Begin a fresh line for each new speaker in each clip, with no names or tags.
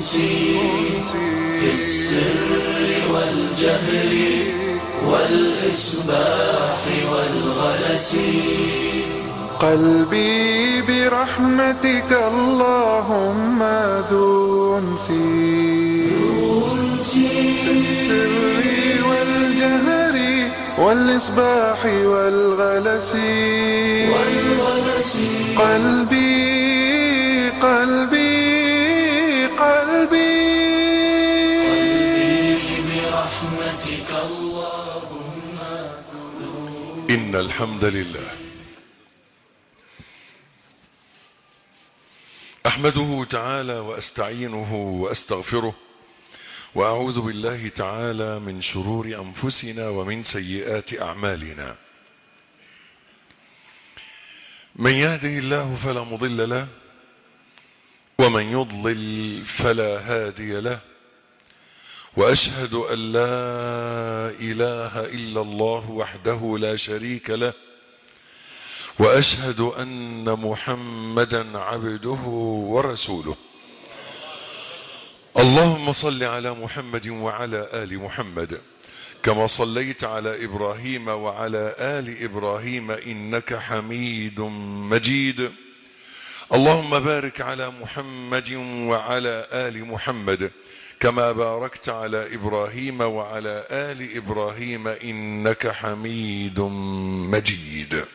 أنسي في السر والجهر والإصباح والغلس
قلبي برحمتك اللهم ذو انسي في السر والجهر والإصباح والغلس
والغلس
قلبي قلبي قلبي
برحمتك اللهم
إن الحمد لله أحمده تعالى وأستعينه وأستغفره وأعوذ بالله تعالى من شرور أنفسنا ومن سيئات أعمالنا من يهده الله فلا مضل له ومن يضلل فلا هادي له واشهد ان لا اله الا الله وحده لا شريك له واشهد ان محمدا عبده ورسوله اللهم صل على محمد وعلى ال محمد كما صليت على ابراهيم وعلى ال ابراهيم انك حميد مجيد اللهم بارك على محمد وعلى ال محمد كما باركت على ابراهيم وعلى ال ابراهيم انك حميد مجيد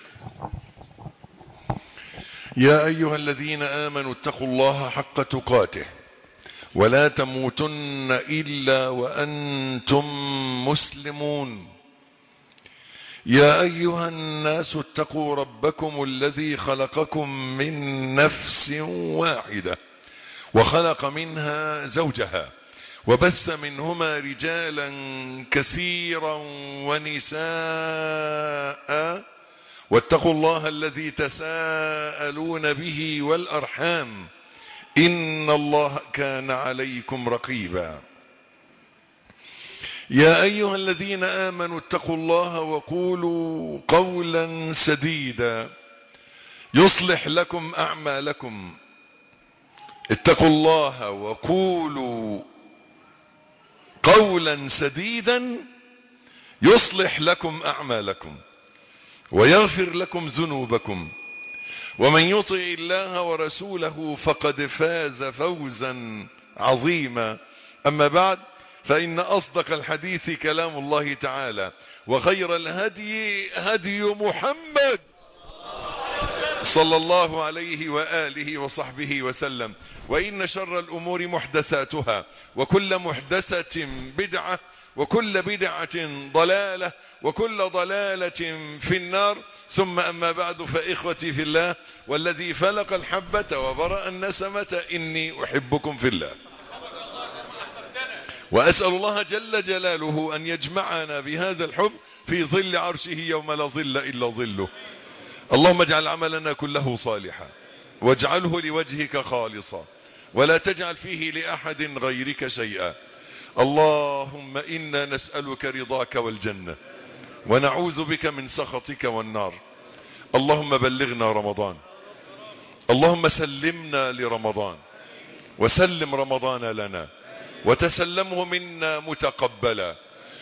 يا ايها الذين امنوا اتقوا الله حق تقاته ولا تموتن الا وانتم مسلمون يا ايها الناس اتقوا ربكم الذي خلقكم من نفس واحده وخلق منها زوجها وبث منهما رجالا كثيرا ونساء واتقوا الله الذي تساءلون به والارحام ان الله كان عليكم رقيبا يا ايها الذين امنوا اتقوا الله وقولوا قولا سديدا يصلح لكم اعمالكم اتقوا الله وقولوا قولا سديدا يصلح لكم اعمالكم ويغفر لكم ذنوبكم ومن يطع الله ورسوله فقد فاز فوزا عظيما اما بعد فان اصدق الحديث كلام الله تعالى وخير الهدي هدي محمد صلى الله عليه واله وصحبه وسلم وان شر الامور محدثاتها وكل محدثه بدعه وكل بدعه ضلاله وكل ضلاله في النار ثم اما بعد فاخوتي في الله والذي فلق الحبه وبرا النسمه اني احبكم في الله واسال الله جل جلاله ان يجمعنا بهذا الحب في ظل عرشه يوم لا ظل الا ظله اللهم اجعل عملنا كله صالحا واجعله لوجهك خالصا ولا تجعل فيه لاحد غيرك شيئا اللهم انا نسالك رضاك والجنه ونعوذ بك من سخطك والنار اللهم بلغنا رمضان اللهم سلمنا لرمضان وسلم رمضان لنا وتسلمه منا متقبلا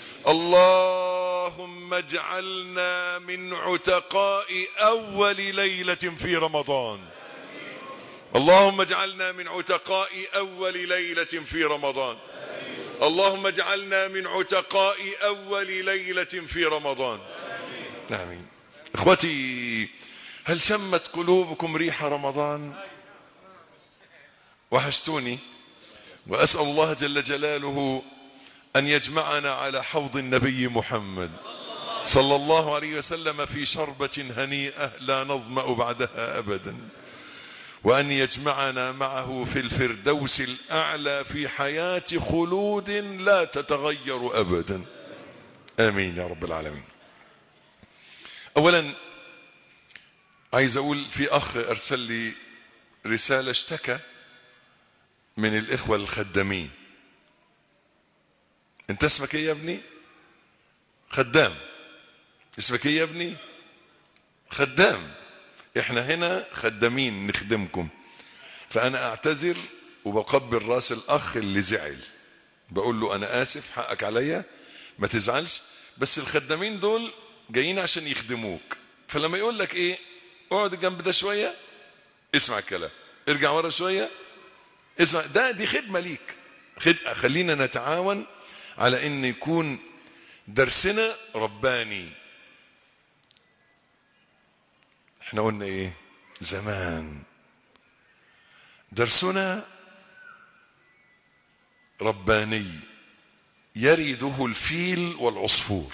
اللهم اجعلنا من عتقاء اول ليله في رمضان اللهم اجعلنا من عتقاء اول ليله في رمضان اللهم اجعلنا من عتقاء اول ليله في رمضان امين اخوتي هل شمت قلوبكم ريح رمضان وحشتوني واسال الله جل جلاله ان يجمعنا على حوض النبي محمد صلى الله عليه وسلم في شربه هنيئه لا نظما بعدها ابدا وان يجمعنا معه في الفردوس الاعلى في حياه خلود لا تتغير ابدا امين يا رب العالمين اولا عايز اقول في اخ ارسل لي رساله اشتكى من الاخوه الخدامين انت اسمك ايه يا ابني خدام اسمك ايه يا ابني خدام احنا هنا خدامين نخدمكم فانا اعتذر وبقبل راس الاخ اللي زعل بقول له انا اسف حقك عليا ما تزعلش بس الخدامين دول جايين عشان يخدموك فلما يقول لك ايه اقعد جنب ده شويه اسمع الكلام ارجع ورا شويه اسمع ده دي خدمه ليك خد... خلينا نتعاون على ان يكون درسنا رباني احنا قلنا ايه زمان درسنا رباني يرده الفيل والعصفور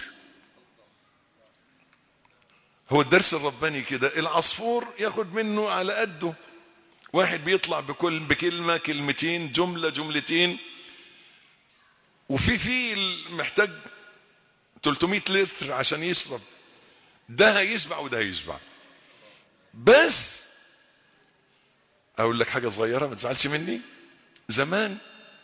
هو الدرس الرباني كده العصفور ياخد منه على قده واحد بيطلع بكل بكلمة كلمتين جملة جملتين وفي فيل محتاج 300 لتر عشان يشرب ده هيشبع وده هيشبع بس اقول لك حاجه صغيره ما تزعلش مني زمان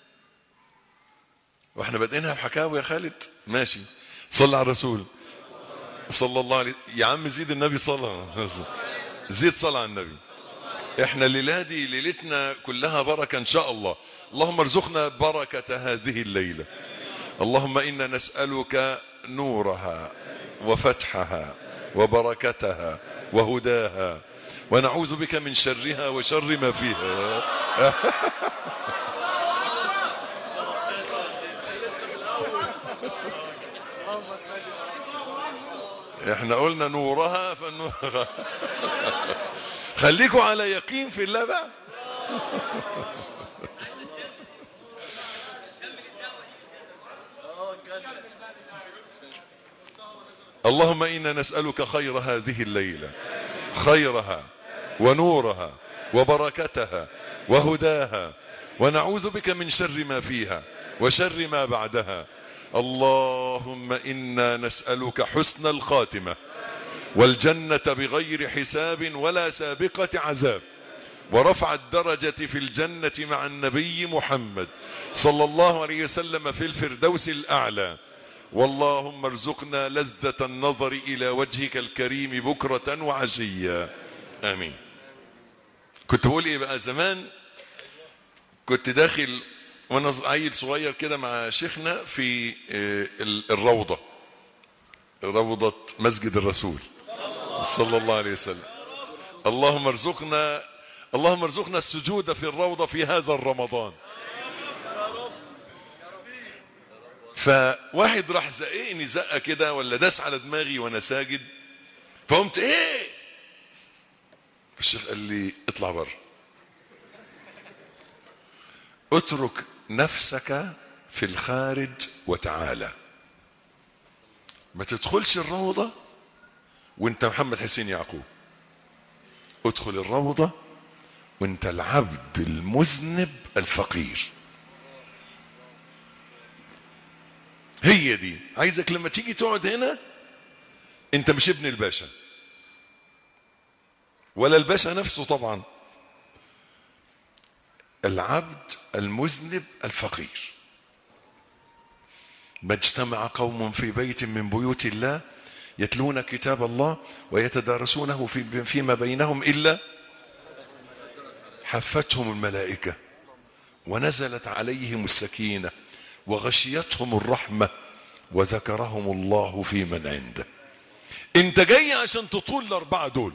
واحنا بادئينها بحكاوي يا خالد ماشي صلى على الرسول صلى الله عليه يا عم زيد النبي صلى زيد صلى على النبي احنا الليله دي ليلتنا كلها بركه ان شاء الله اللهم ارزقنا بركه هذه الليله اللهم انا نسالك نورها وفتحها وبركتها وهداها ونعوذ بك من شرها وشر ما فيها احنا قلنا نورها فالنور خليكم على يقين في الله بقى اللهم انا نسالك خير هذه الليله خيرها ونورها وبركتها وهداها ونعوذ بك من شر ما فيها وشر ما بعدها اللهم انا نسالك حسن الخاتمه والجنه بغير حساب ولا سابقه عذاب ورفع الدرجه في الجنه مع النبي محمد صلى الله عليه وسلم في الفردوس الاعلى واللهم ارزقنا لذة النظر إلى وجهك الكريم بكرة وعشيا آمين كنت بقول إيه بقى زمان كنت داخل وأنا عيل صغير كده مع شيخنا في الروضة روضة مسجد الرسول صلى الله عليه وسلم اللهم ارزقنا اللهم ارزقنا السجود في الروضة في هذا الرمضان فواحد راح زقني زقه كده ولا داس على دماغي وانا ساجد فقمت ايه الشيخ قال لي اطلع بره اترك نفسك في الخارج وتعالى ما تدخلش الروضة وانت محمد حسين يعقوب ادخل الروضة وانت العبد المذنب الفقير هي دي عايزك لما تيجي تقعد هنا انت مش ابن الباشا ولا الباشا نفسه طبعا العبد المذنب الفقير ما اجتمع قوم في بيت من بيوت الله يتلون كتاب الله ويتدارسونه في فيما بينهم الا حفتهم الملائكه ونزلت عليهم السكينه وغشيتهم الرحمه وذكرهم الله في من عنده انت جاي عشان تطول الاربعه دول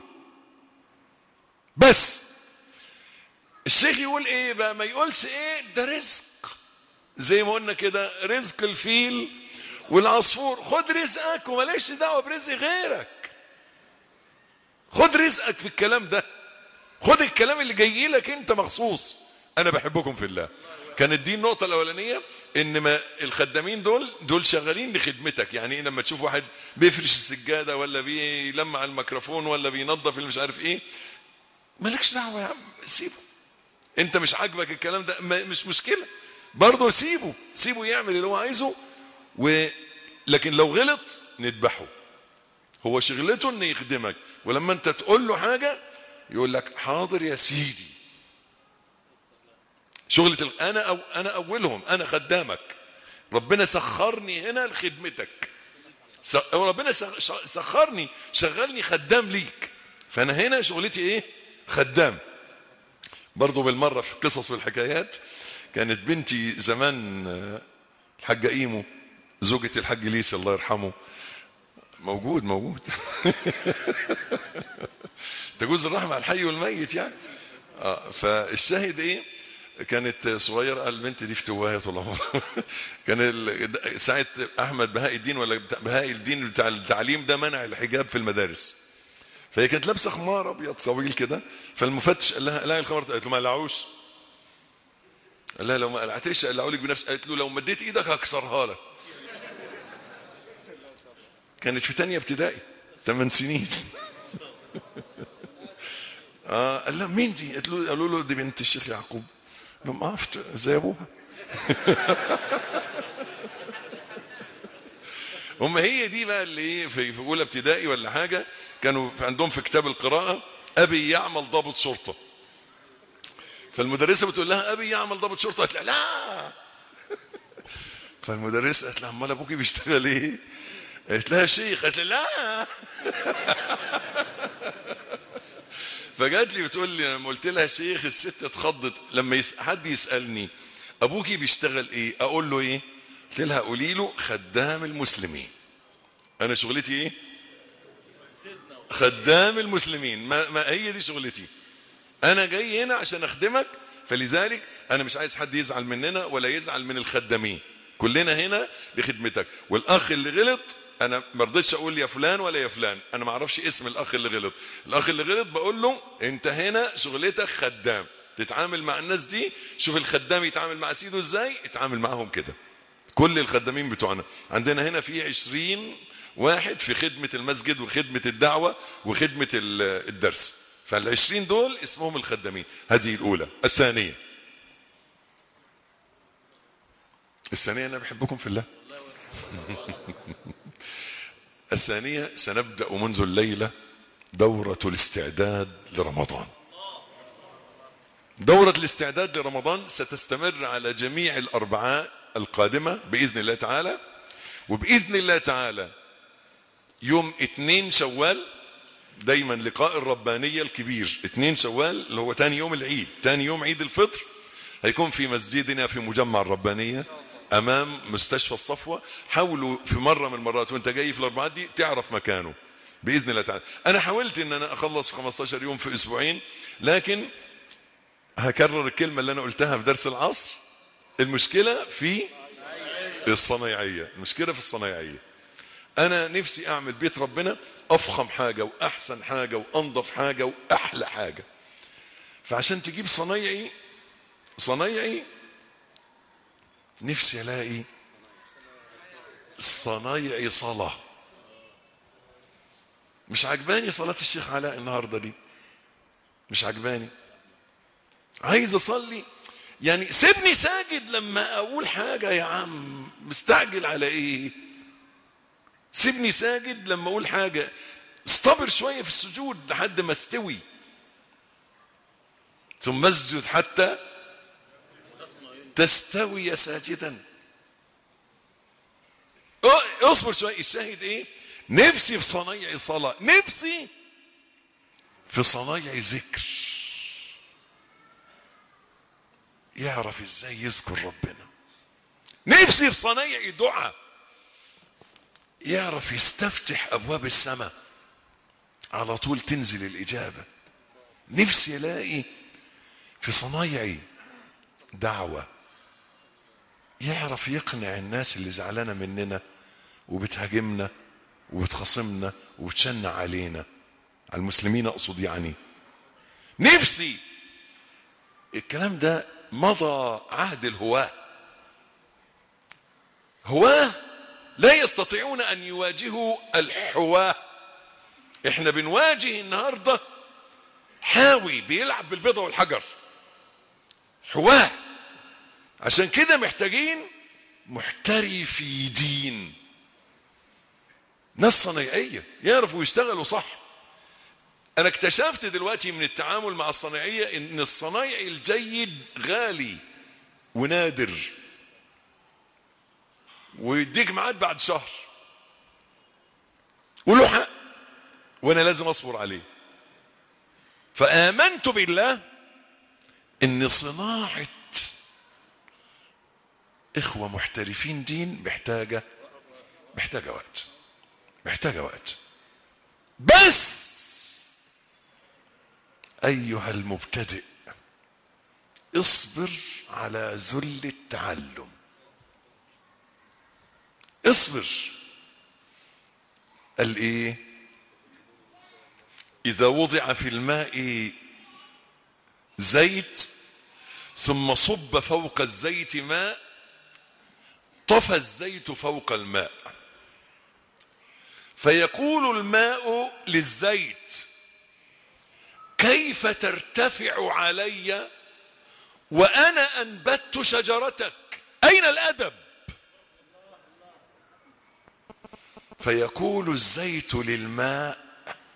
بس الشيخ يقول ايه بقى ما يقولش ايه ده رزق زي ما قلنا كده رزق الفيل والعصفور خد رزقك ومالكش دعوه برزق غيرك خد رزقك في الكلام ده خد الكلام اللي جاي لك انت مخصوص انا بحبكم في الله كانت دي النقطة الأولانية إن ما الخدامين دول دول شغالين لخدمتك يعني لما تشوف واحد بيفرش السجادة ولا بيلمع الميكروفون ولا بينظف اللي مش عارف إيه مالكش دعوة يا عم سيبه أنت مش عاجبك الكلام ده مش مشكلة برضه سيبه سيبه يعمل اللي هو عايزه و لكن لو غلط نذبحه هو شغلته انه يخدمك ولما انت تقول له حاجه يقول لك حاضر يا سيدي شغلة ال... انا أو انا اولهم انا خدامك ربنا سخرني هنا لخدمتك س... ربنا سخرني شغلني خدام ليك فانا هنا شغلتي ايه خدام برضو بالمرة في القصص والحكايات كانت بنتي زمان آه، الحاجة إيمو زوجة الحاج ليس الله يرحمه موجود موجود تجوز الرحمة على الحي والميت يعني اه فالشاهد ايه كانت صغيرة البنت دي فتواية طول عمرها كان ال- ساعة أحمد بهاء الدين ولا بتاع- بهاء الدين بتاع التعليم ده منع الحجاب في المدارس فهي كانت لابسة خمار أبيض طويل كده فالمفتش قال لها لا الخمار قالت له ما قلعوش قال لها لو ما قلعتش قلعوا لك بنفس قالت له لو مديت ايدك هكسرها لك كانت في تانية ابتدائي ثمان سنين اه قال لها مين دي؟ قالت له قالوا له دي بنت الشيخ يعقوب قال لهم اه فت- زي ابوها هم هي دي بقى اللي ايه في في اولى ابتدائي ولا حاجه كانوا في- عندهم في كتاب القراءه ابي يعمل ضابط شرطه فالمدرسه بتقول لها ابي يعمل ضابط شرطه قالت لها لا فالمدرسه قالت لها امال ابوكي بيشتغل ايه؟ قالت لها شيخ قالت لها لا فجات لي بتقول لي لما قلت لها شيخ الست اتخضت لما يس... حد يسالني ابوكي بيشتغل ايه؟ اقول له ايه؟ قلت لها قولي له خدام المسلمين. انا شغلتي ايه؟ خدام المسلمين ما, ما هي دي شغلتي. انا جاي هنا عشان اخدمك فلذلك انا مش عايز حد يزعل مننا ولا يزعل من الخدامين. كلنا هنا لخدمتك والاخ اللي غلط انا ما رضيتش اقول يا فلان ولا يا فلان انا ما اعرفش اسم الاخ اللي غلط الاخ اللي غلط بقول له انت هنا شغلتك خدام تتعامل مع الناس دي شوف الخدام يتعامل مع سيده ازاي اتعامل معاهم كده كل الخدامين بتوعنا عندنا هنا في عشرين واحد في خدمة المسجد وخدمة الدعوة وخدمة ال- الدرس فالعشرين دول اسمهم الخدامين هذه الأولى الثانية الثانية أنا بحبكم في الله الثانية سنبدأ منذ الليلة دورة الاستعداد لرمضان دورة الاستعداد لرمضان ستستمر على جميع الأربعاء القادمة بإذن الله تعالى وبإذن الله تعالى يوم اتنين شوال دايما لقاء الربانية الكبير اتنين شوال اللي هو تاني يوم العيد تاني يوم عيد الفطر هيكون في مسجدنا في مجمع الربانية أمام مستشفى الصفوة حاولوا في مرة من المرات وانت جاي في الأربعات دي تعرف مكانه بإذن الله تعالى أنا حاولت أن أنا أخلص في 15 يوم في أسبوعين لكن هكرر الكلمة اللي أنا قلتها في درس العصر المشكلة في الصنايعية المشكلة في الصنايعية أنا نفسي أعمل بيت ربنا أفخم حاجة وأحسن حاجة وأنظف حاجة وأحلى حاجة فعشان تجيب صنايعي صنايعي نفسي ألاقي صنايعي صلاة مش عجباني صلاة الشيخ علاء النهاردة دي مش عجباني عايز اصلي يعني سيبني ساجد لما اقول حاجه يا عم مستعجل على ايه سيبني ساجد لما اقول حاجه استبر شويه في السجود لحد ما استوي ثم اسجد حتى تستوي ساجدا اه، اصبر شويه الشاهد ايه نفسي في صنايعي صلاه نفسي في صنايعي ذكر يعرف ازاي يذكر ربنا نفسي في صنايعي دعاء يعرف يستفتح ابواب السماء على طول تنزل الاجابه نفسي الاقي في صنايعي دعوه يعرف يقنع الناس اللي زعلانه مننا وبتهاجمنا وبتخاصمنا وبتشنع علينا على المسلمين اقصد يعني نفسي الكلام ده مضى عهد الهواة هواة لا يستطيعون ان يواجهوا الحواة احنا بنواجه النهارده حاوي بيلعب بالبيضة والحجر حواة عشان كده محتاجين محترفي دين ناس صنايعية يعرفوا يشتغلوا صح انا اكتشفت دلوقتي من التعامل مع الصنايعيه ان الصنايعي الجيد غالي ونادر ويديك ميعاد بعد شهر وله حق وانا لازم اصبر عليه فامنت بالله ان صناعه اخوه محترفين دين محتاجه محتاجه وقت محتاجه وقت بس ايها المبتدئ اصبر على ذل التعلم اصبر قال ايه اذا وضع في الماء زيت ثم صب فوق الزيت ماء طفى الزيت فوق الماء فيقول الماء للزيت كيف ترتفع علي وانا انبت شجرتك اين الادب فيقول الزيت للماء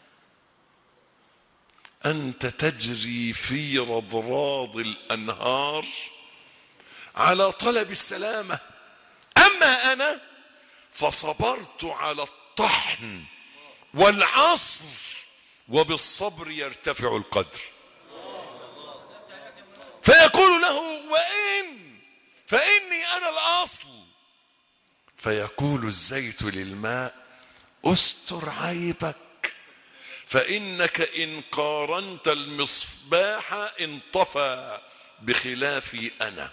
انت تجري في رضراض الانهار على طلب السلامه اما انا فصبرت على الطحن والعصر وبالصبر يرتفع القدر فيقول له وان فاني انا الاصل فيقول الزيت للماء استر عيبك فانك ان قارنت المصباح انطفى بخلافي انا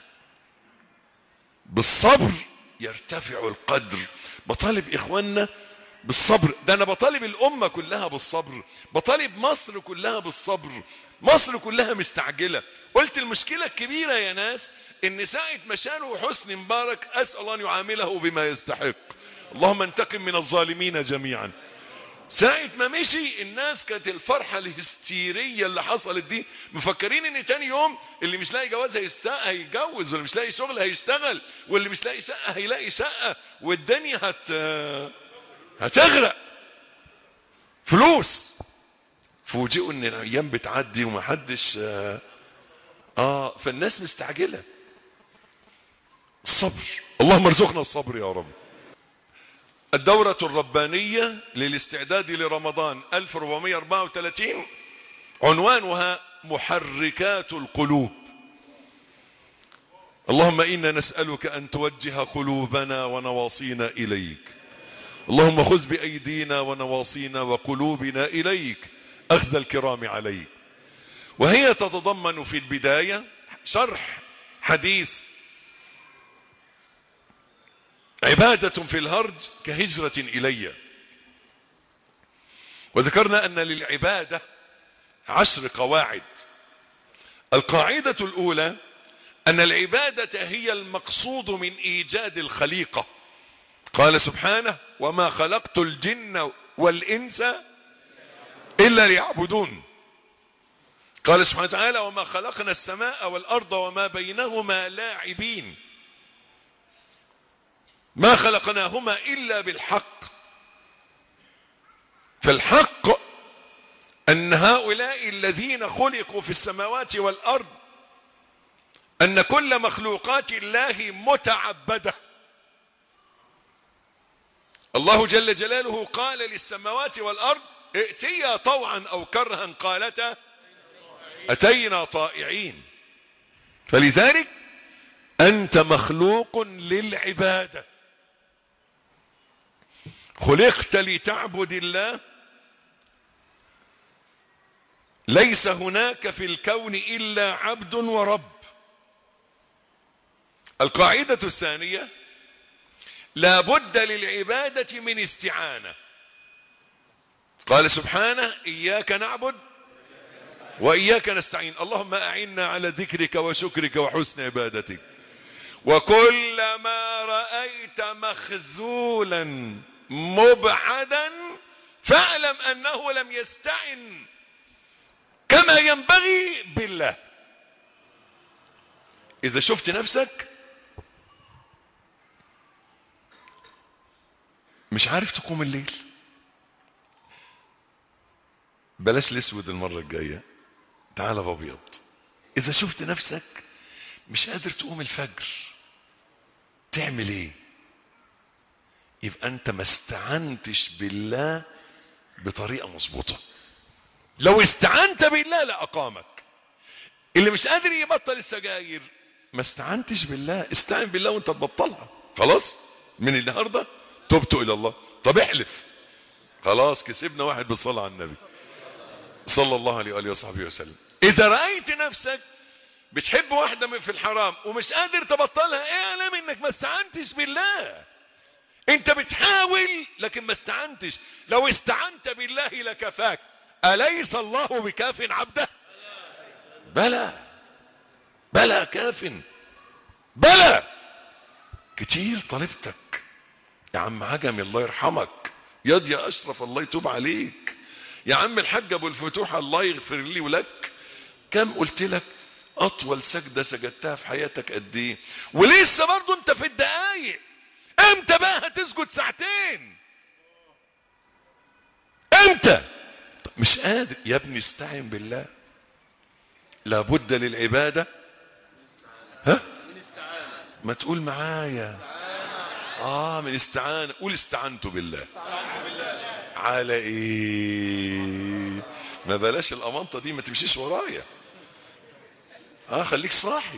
بالصبر يرتفع القدر بطالب اخواننا بالصبر ده انا بطالب الامه كلها بالصبر بطالب مصر كلها بالصبر مصر كلها مستعجله قلت المشكله الكبيره يا ناس ان ساعه ما شالوا حسني مبارك اسال الله ان يعامله بما يستحق اللهم انتقم من الظالمين جميعا ساعة ما مشي الناس كانت الفرحة الهستيرية اللي حصلت دي مفكرين ان تاني يوم اللي مش لاقي جواز هيست- هيتجوز واللي مش لاقي شغل هيشتغل واللي مش لاقي شقة هيلاقي شقة والدنيا هت هتغرق فلوس فوجئوا ان الايام بتعدي ومحدش اه, آه فالناس مستعجلة الصبر اللهم ارزقنا الصبر يا رب الدورة الربانية للاستعداد لرمضان 1434 عنوانها محركات القلوب اللهم إنا نسألك أن توجه قلوبنا ونواصينا إليك اللهم خذ بأيدينا ونواصينا وقلوبنا إليك أخذ الكرام عليك وهي تتضمن في البداية شرح حديث عبادة في الهرج كهجرة إلي وذكرنا أن للعبادة عشر قواعد القاعدة الأولى أن العبادة هي المقصود من إيجاد الخليقة قال سبحانه وما خلقت الجن والإنس إلا ليعبدون قال سبحانه وتعالى وما خلقنا السماء والأرض وما بينهما لاعبين ما خلقناهما الا بالحق فالحق ان هؤلاء الذين خلقوا في السماوات والارض ان كل مخلوقات الله متعبده الله جل جلاله قال للسماوات والارض ائتيا طوعا او كرها قالتا اتينا طائعين فلذلك انت مخلوق للعباده خلقت لتعبد الله ليس هناك في الكون الا عبد ورب القاعده الثانيه لا بد للعباده من استعانه قال سبحانه اياك نعبد واياك نستعين اللهم اعنا على ذكرك وشكرك وحسن عبادتك وكلما رايت مخزولا مبعدا فاعلم انه لم يستعن كما ينبغي بالله اذا شفت نفسك مش عارف تقوم الليل بلاش الاسود المره الجايه تعال بابيض اذا شفت نفسك مش قادر تقوم الفجر تعمل ايه يبقى انت ما استعنتش بالله بطريقه مظبوطه لو استعنت بالله لاقامك اللي مش قادر يبطل السجاير ما استعنتش بالله استعن بالله وانت تبطلها خلاص من النهارده تبت الى الله طب احلف خلاص كسبنا واحد بالصلاه على النبي صلى الله عليه واله وصحبه وسلم اذا رايت نفسك بتحب واحده من في الحرام ومش قادر تبطلها اعلم انك ما استعنتش بالله انت بتحاول لكن ما استعنتش لو استعنت بالله لكفاك اليس الله بكاف عبده بلى بلى كاف بلى كتير طلبتك يا عم عجمي الله يرحمك ياض يا اشرف الله يتوب عليك يا عم الحاج ابو الفتوح الله يغفر لي ولك كم قلت لك اطول سجده سجدتها في حياتك قد ايه ولسه برضه انت في الدقايق امتى بقى هتسجد ساعتين امتى طب مش قادر يا ابني استعن بالله لابد للعباده ها ما تقول معايا اه من استعانه قول استعنت بالله على ايه ما بلاش الامانطه دي ما تمشيش ورايا اه خليك صاحي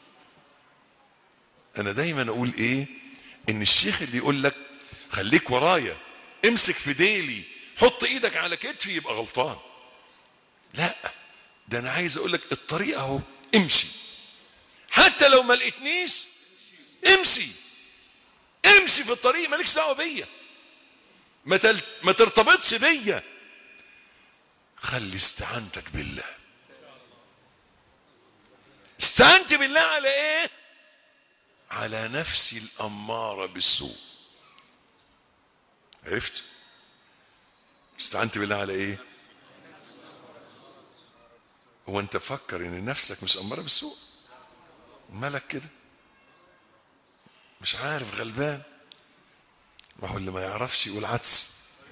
انا دايما اقول ايه ان الشيخ اللي يقول لك خليك ورايا امسك في ديلي حط ايدك على كتفي يبقى غلطان لا ده انا عايز اقول لك الطريق اهو امشي حتى لو ما لقيتنيش امشي امشي في الطريق مالكش دعوه بيا ما تل... ما ترتبطش بيا خلي استعانتك بالله استعنت بالله على ايه على نفسي الاماره بالسوء عرفت استعنت بالله على ايه هو انت فكر ان نفسك مش اماره بالسوء مالك كده مش عارف غلبان ما هو اللي ما يعرفش يقول عدس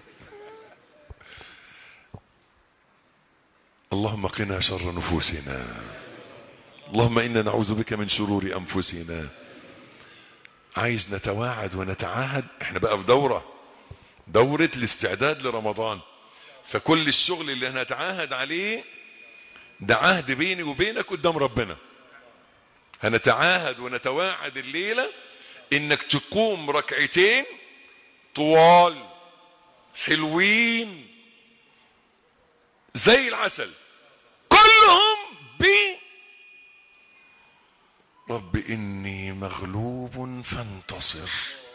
اللهم قنا شر نفوسنا اللهم انا نعوذ بك من شرور انفسنا عايز نتواعد ونتعاهد احنا بقى في دوره دوره الاستعداد لرمضان فكل الشغل اللي هنتعاهد عليه ده عهد بيني وبينك قدام ربنا هنتعاهد ونتواعد الليله انك تقوم ركعتين طوال حلوين زي العسل كلهم ب رب اني مغلوب فانتصر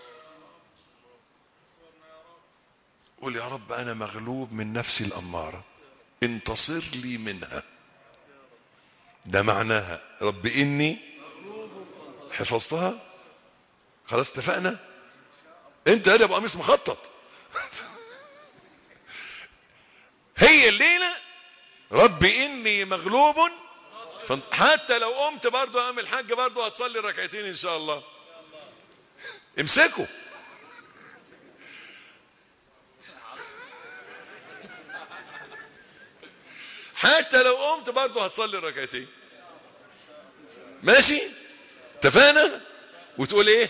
قول يا رب انا مغلوب من نفسي الاماره انتصر لي منها ده معناها رب اني حفظتها خلاص اتفقنا انت هذا ابو قميص مخطط هي الليله رب اني مغلوب فانت- حتى لو قمت برضه اعمل حاجه برضه هتصلي ركعتين ان شاء الله امسكوا حتى لو قمت برضه هتصلي ركعتين ماشي اتفقنا وتقول ايه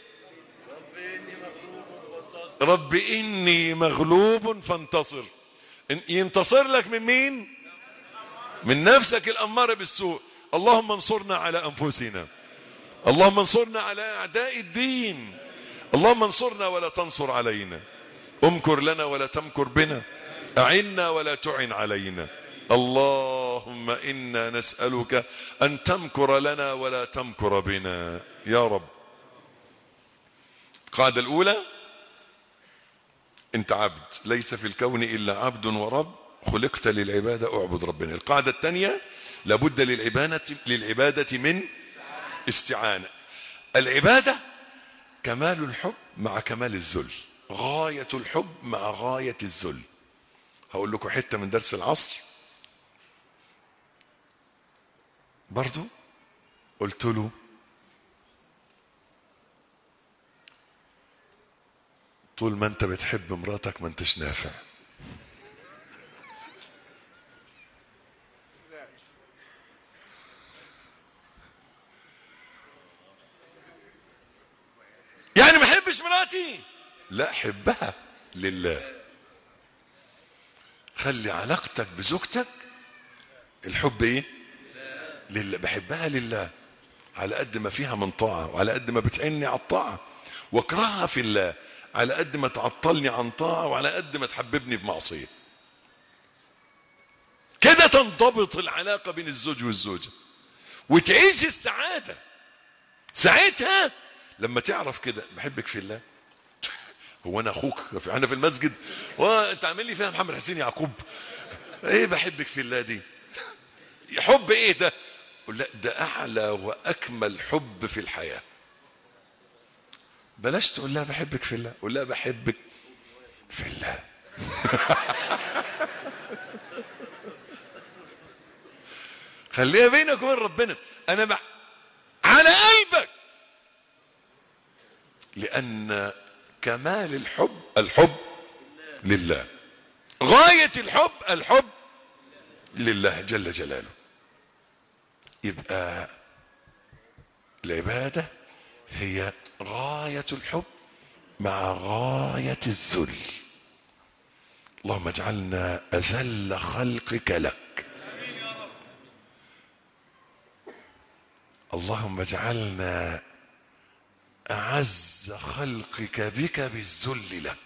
رب اني مغلوب فانتصر إن- ينتصر لك من مين من نفسك الاماره بالسوء اللهم انصرنا على انفسنا اللهم انصرنا على اعداء الدين اللهم انصرنا ولا تنصر علينا امكر لنا ولا تمكر بنا اعنا ولا تعن علينا اللهم انا نسالك ان تمكر لنا ولا تمكر بنا يا رب القاعده الاولى انت عبد ليس في الكون الا عبد ورب خلقت للعباده اعبد ربنا القاعده الثانيه لابد للعباده للعباده من استعانه العباده كمال الحب مع كمال الذل غايه الحب مع غايه الذل هقول لكم حته من درس العصر برضو قلت له طول ما انت بتحب مراتك ما انتش نافع يعني ما احبش مراتي لا حبها لله خلي علاقتك بزوجتك الحب ايه لله بحبها لله على قد ما فيها من طاعة وعلى قد ما بتعني على الطاعة واكرهها في الله على قد ما تعطلني عن طاعة وعلى قد ما تحببني في معصية كده تنضبط العلاقة بين الزوج والزوجة وتعيش السعادة ساعتها لما تعرف كده بحبك في الله هو انا اخوك انا في المسجد وانت عامل لي فيها محمد حسين يعقوب ايه بحبك في الله دي حب ايه ده قل لا ده اعلى واكمل حب في الحياه بلاش تقول لها بحبك في الله قول لها بحبك في الله خليها بينك وبين ربنا انا بح... على قلبك لان كمال الحب الحب لله غايه الحب الحب لله جل جلاله يبقى العباده هي غايه الحب مع غايه الذل اللهم اجعلنا اذل خلقك لك اللهم اجعلنا اعز خلقك بك بالذل لك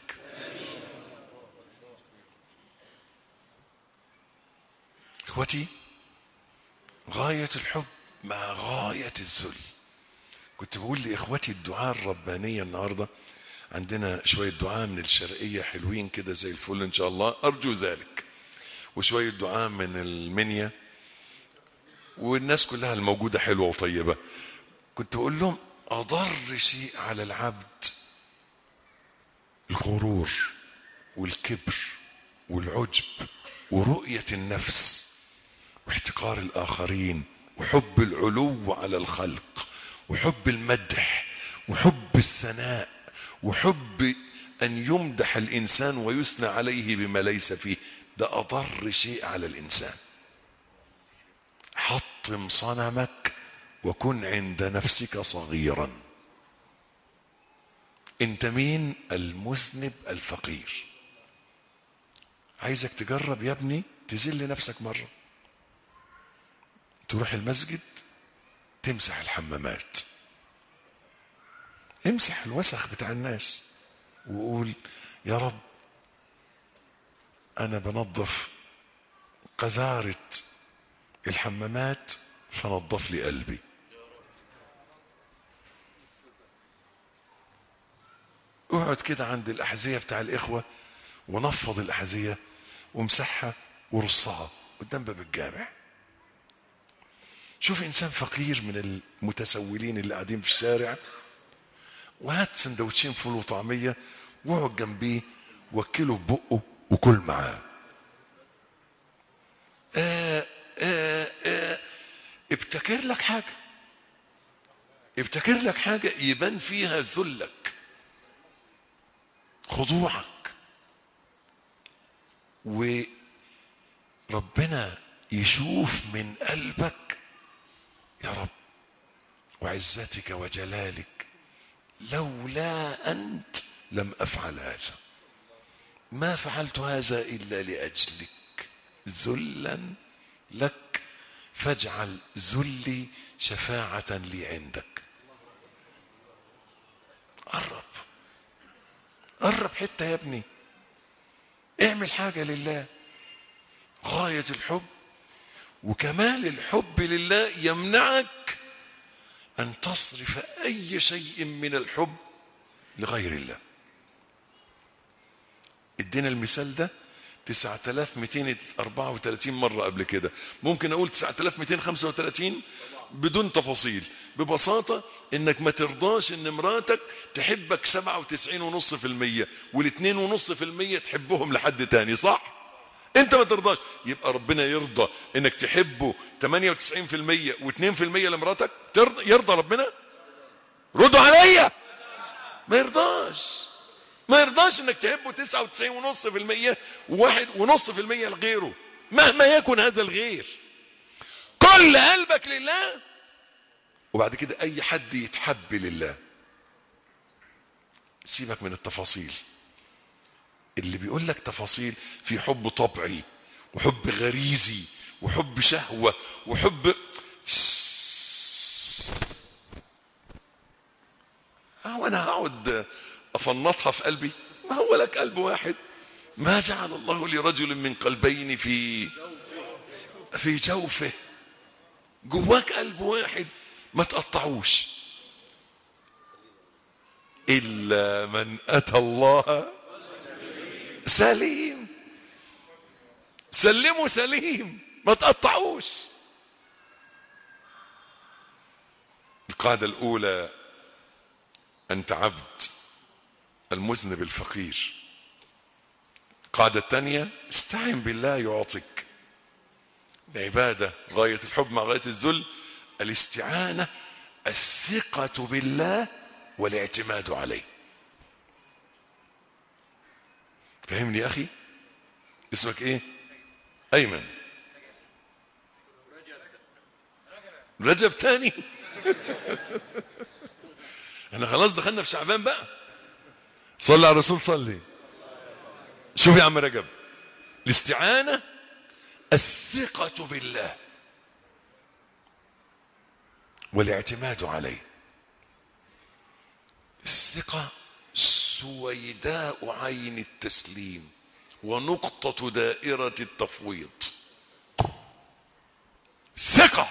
اخوتي غايه الحب مع غايه الذل كنت بقول لاخوتي الدعاء الربانيه النهارده عندنا شويه دعاء من الشرقيه حلوين كده زي الفل ان شاء الله ارجو ذلك وشويه دعاء من المنيا والناس كلها الموجوده حلوه وطيبه كنت بقول لهم اضر شيء على العبد الغرور والكبر والعجب ورؤيه النفس واحتقار الاخرين وحب العلو على الخلق وحب المدح وحب الثناء وحب ان يمدح الانسان ويثنى عليه بما ليس فيه ده اضر شيء على الانسان حطم صنمك وكن عند نفسك صغيرا انت مين المذنب الفقير عايزك تجرب يا ابني تذل نفسك مره تروح المسجد تمسح الحمامات امسح الوسخ بتاع الناس وقول يا رب انا بنظف قذاره الحمامات فنظف لي قلبي اقعد كده عند الأحذية بتاع الإخوة ونفض الأحذية وامسحها ورصها قدام باب الجامع شوف إنسان فقير من المتسولين اللي قاعدين في الشارع وهات سندوتشين فول وطعمية واقعد جنبيه وكله ببقه وكل معاه آه آه آه ابتكر لك حاجة ابتكر لك حاجة يبان فيها ذلك خضوعك وربنا يشوف من قلبك يا رب وعزتك وجلالك لولا انت لم افعل هذا ما فعلت هذا الا لاجلك ذلا لك فاجعل ذلي شفاعه لي عندك قرب قرب حته يا ابني اعمل حاجه لله غايه الحب وكمال الحب لله يمنعك ان تصرف اي شيء من الحب لغير الله ادينا المثال ده 9234 مرة قبل كده ممكن أقول 9235 بدون تفاصيل ببساطة إنك ما ترضاش إن مراتك تحبك 97.5% والاثنين ونص في المية تحبهم لحد تاني صح؟ أنت ما ترضاش يبقى ربنا يرضى إنك تحبه 98% و2% لمراتك ترضى يرضى ربنا؟ ردوا عليا ما يرضاش ما يرضاش انك تحبه 99 ونص في المية وواحد ونص في المية لغيره مهما يكن هذا الغير كل قلبك لله وبعد كده اي حد يتحب لله سيبك من التفاصيل اللي بيقول لك تفاصيل في حب طبعي وحب غريزي وحب شهوة وحب هو انا هقعد افنطها في قلبي ما هو لك قلب واحد ما جعل الله لرجل من قلبين في في جوفه جواك قلب واحد ما تقطعوش الا من اتى الله سليم سلموا سليم ما تقطعوش القاعدة الأولى أنت عبد المذنب الفقير القاعدة الثانية استعن بالله يعطيك العبادة غاية الحب مع غاية الذل الاستعانة الثقة بالله والاعتماد عليه فهمني يا أخي اسمك ايه أيمن رجب تاني احنا خلاص دخلنا في شعبان بقى صلي على الرسول صلي شوف يا عم رجب الاستعانة الثقة بالله والاعتماد عليه الثقة سويداء عين التسليم ونقطة دائرة التفويض ثقة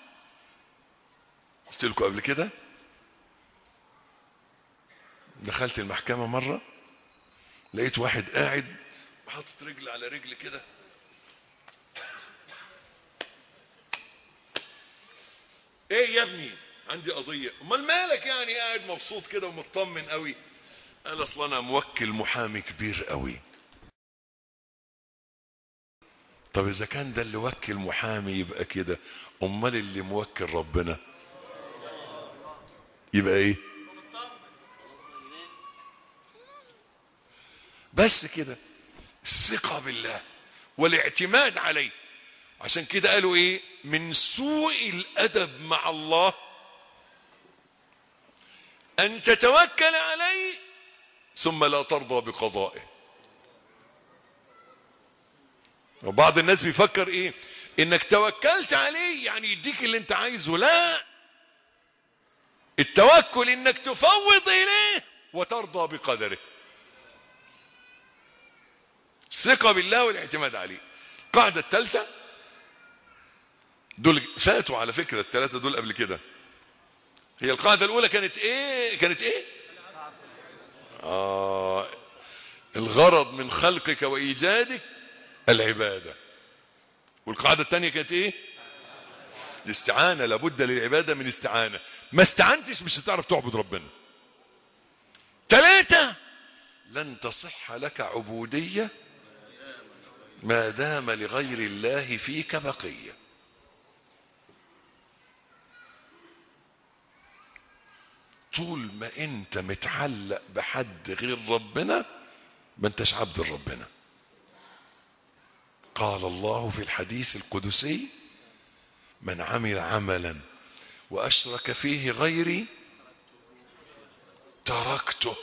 قلت لكم قبل كده دخلت المحكمة مرة لقيت واحد قاعد حاطط رجل على رجل كده ايه يا ابني عندي قضية امال مالك يعني قاعد مبسوط كده ومطمن قوي قال اصل انا موكل محامي كبير قوي طب اذا كان ده اللي وكل محامي يبقى كده امال اللي موكل ربنا يبقى ايه بس كده الثقة بالله والاعتماد عليه عشان كده قالوا ايه من سوء الادب مع الله ان تتوكل عليه ثم لا ترضى بقضائه وبعض الناس بيفكر ايه انك توكلت عليه يعني يديك اللي انت عايزه لا التوكل انك تفوض اليه وترضى بقدره ثقة بالله والاعتماد عليه القاعدة الثالثة دول فاتوا على فكرة الثلاثة دول قبل كده هي القاعدة الأولى كانت إيه؟ كانت إيه؟ آه الغرض من خلقك وإيجادك العبادة والقاعدة الثانية كانت إيه؟ الاستعانة لابد للعبادة من استعانة ما استعنتش مش هتعرف تعبد ربنا ثلاثة لن تصح لك عبودية ما دام لغير الله فيك بقية طول ما انت متعلق بحد غير ربنا ما انتش عبد ربنا قال الله في الحديث القدسي من عمل عملا واشرك فيه غيري تركته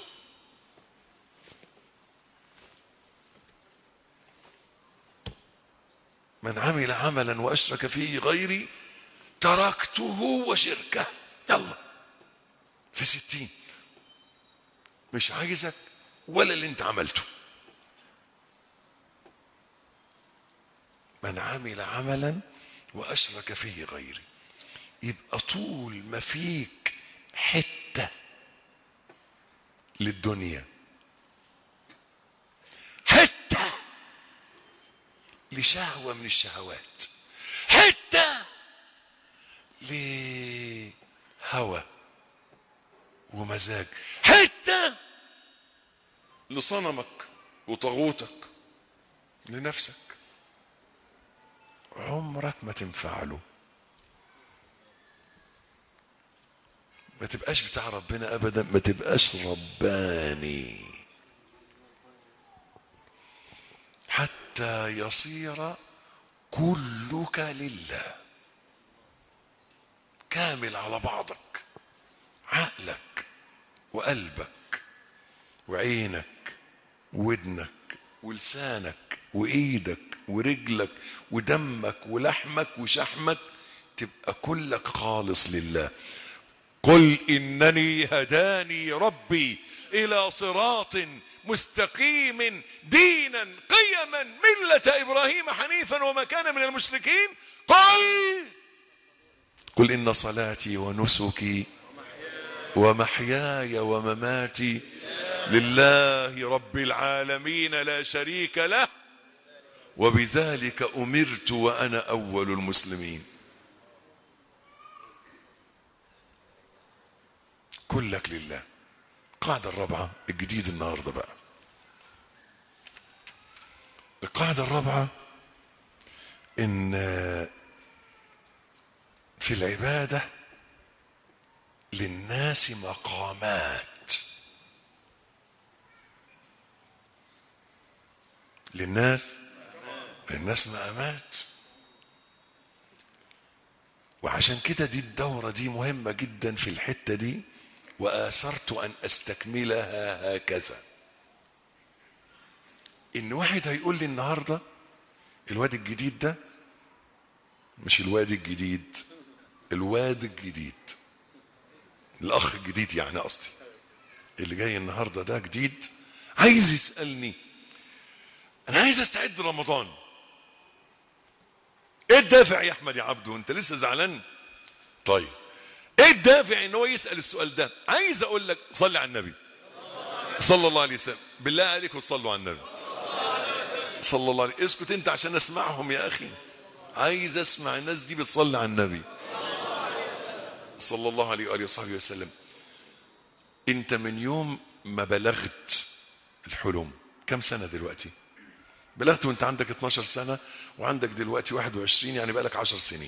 من عمل عملا واشرك فيه غيري تركته وشركه يلا في ستين مش عايزك ولا اللي انت عملته من عمل عملا واشرك فيه غيري يبقى طول ما فيك حته للدنيا حته لشهوه من الشهوات حته لهوى ومزاج حته لصنمك وطاغوتك لنفسك عمرك ما تنفع له ما تبقاش بتاع ربنا ابدا ما تبقاش رباني حتى يصير كلك لله كامل على بعضك عقلك وقلبك وعينك وودنك ولسانك وايدك ورجلك ودمك ولحمك وشحمك تبقى كلك خالص لله قل انني هداني ربي الى صراط مستقيم دينا قيما مله ابراهيم حنيفا وما كان من المشركين قل قل ان صلاتي ونسكي ومحياي ومماتي لله رب العالمين لا شريك له وبذلك امرت وانا اول المسلمين كلك لله القاعدة الرابعة الجديد النهاردة بقى القاعدة الرابعة ان في العبادة للناس مقامات للناس للناس مقامات وعشان كده دي الدورة دي مهمة جدا في الحتة دي وآثرت أن أستكملها هكذا إن واحد هيقول لي النهاردة الواد الجديد ده مش الواد الجديد الواد الجديد الأخ الجديد يعني قصدي اللي جاي النهاردة ده جديد عايز يسألني أنا عايز أستعد رمضان إيه الدافع يا أحمد يا عبدو أنت لسه زعلان طيب ايه الدافع ان هو يسال السؤال ده عايز اقول لك صلي على النبي صلى الله عليه وسلم بالله عليكم صلوا على النبي صلى الله عليه اسكت انت عشان اسمعهم يا اخي عايز اسمع الناس دي بتصلي على النبي صلى الله عليه واله وصحبه وسلم انت من يوم ما بلغت الحلم كم سنه دلوقتي بلغت وانت عندك 12 سنه وعندك دلوقتي 21 يعني بقالك 10 سنين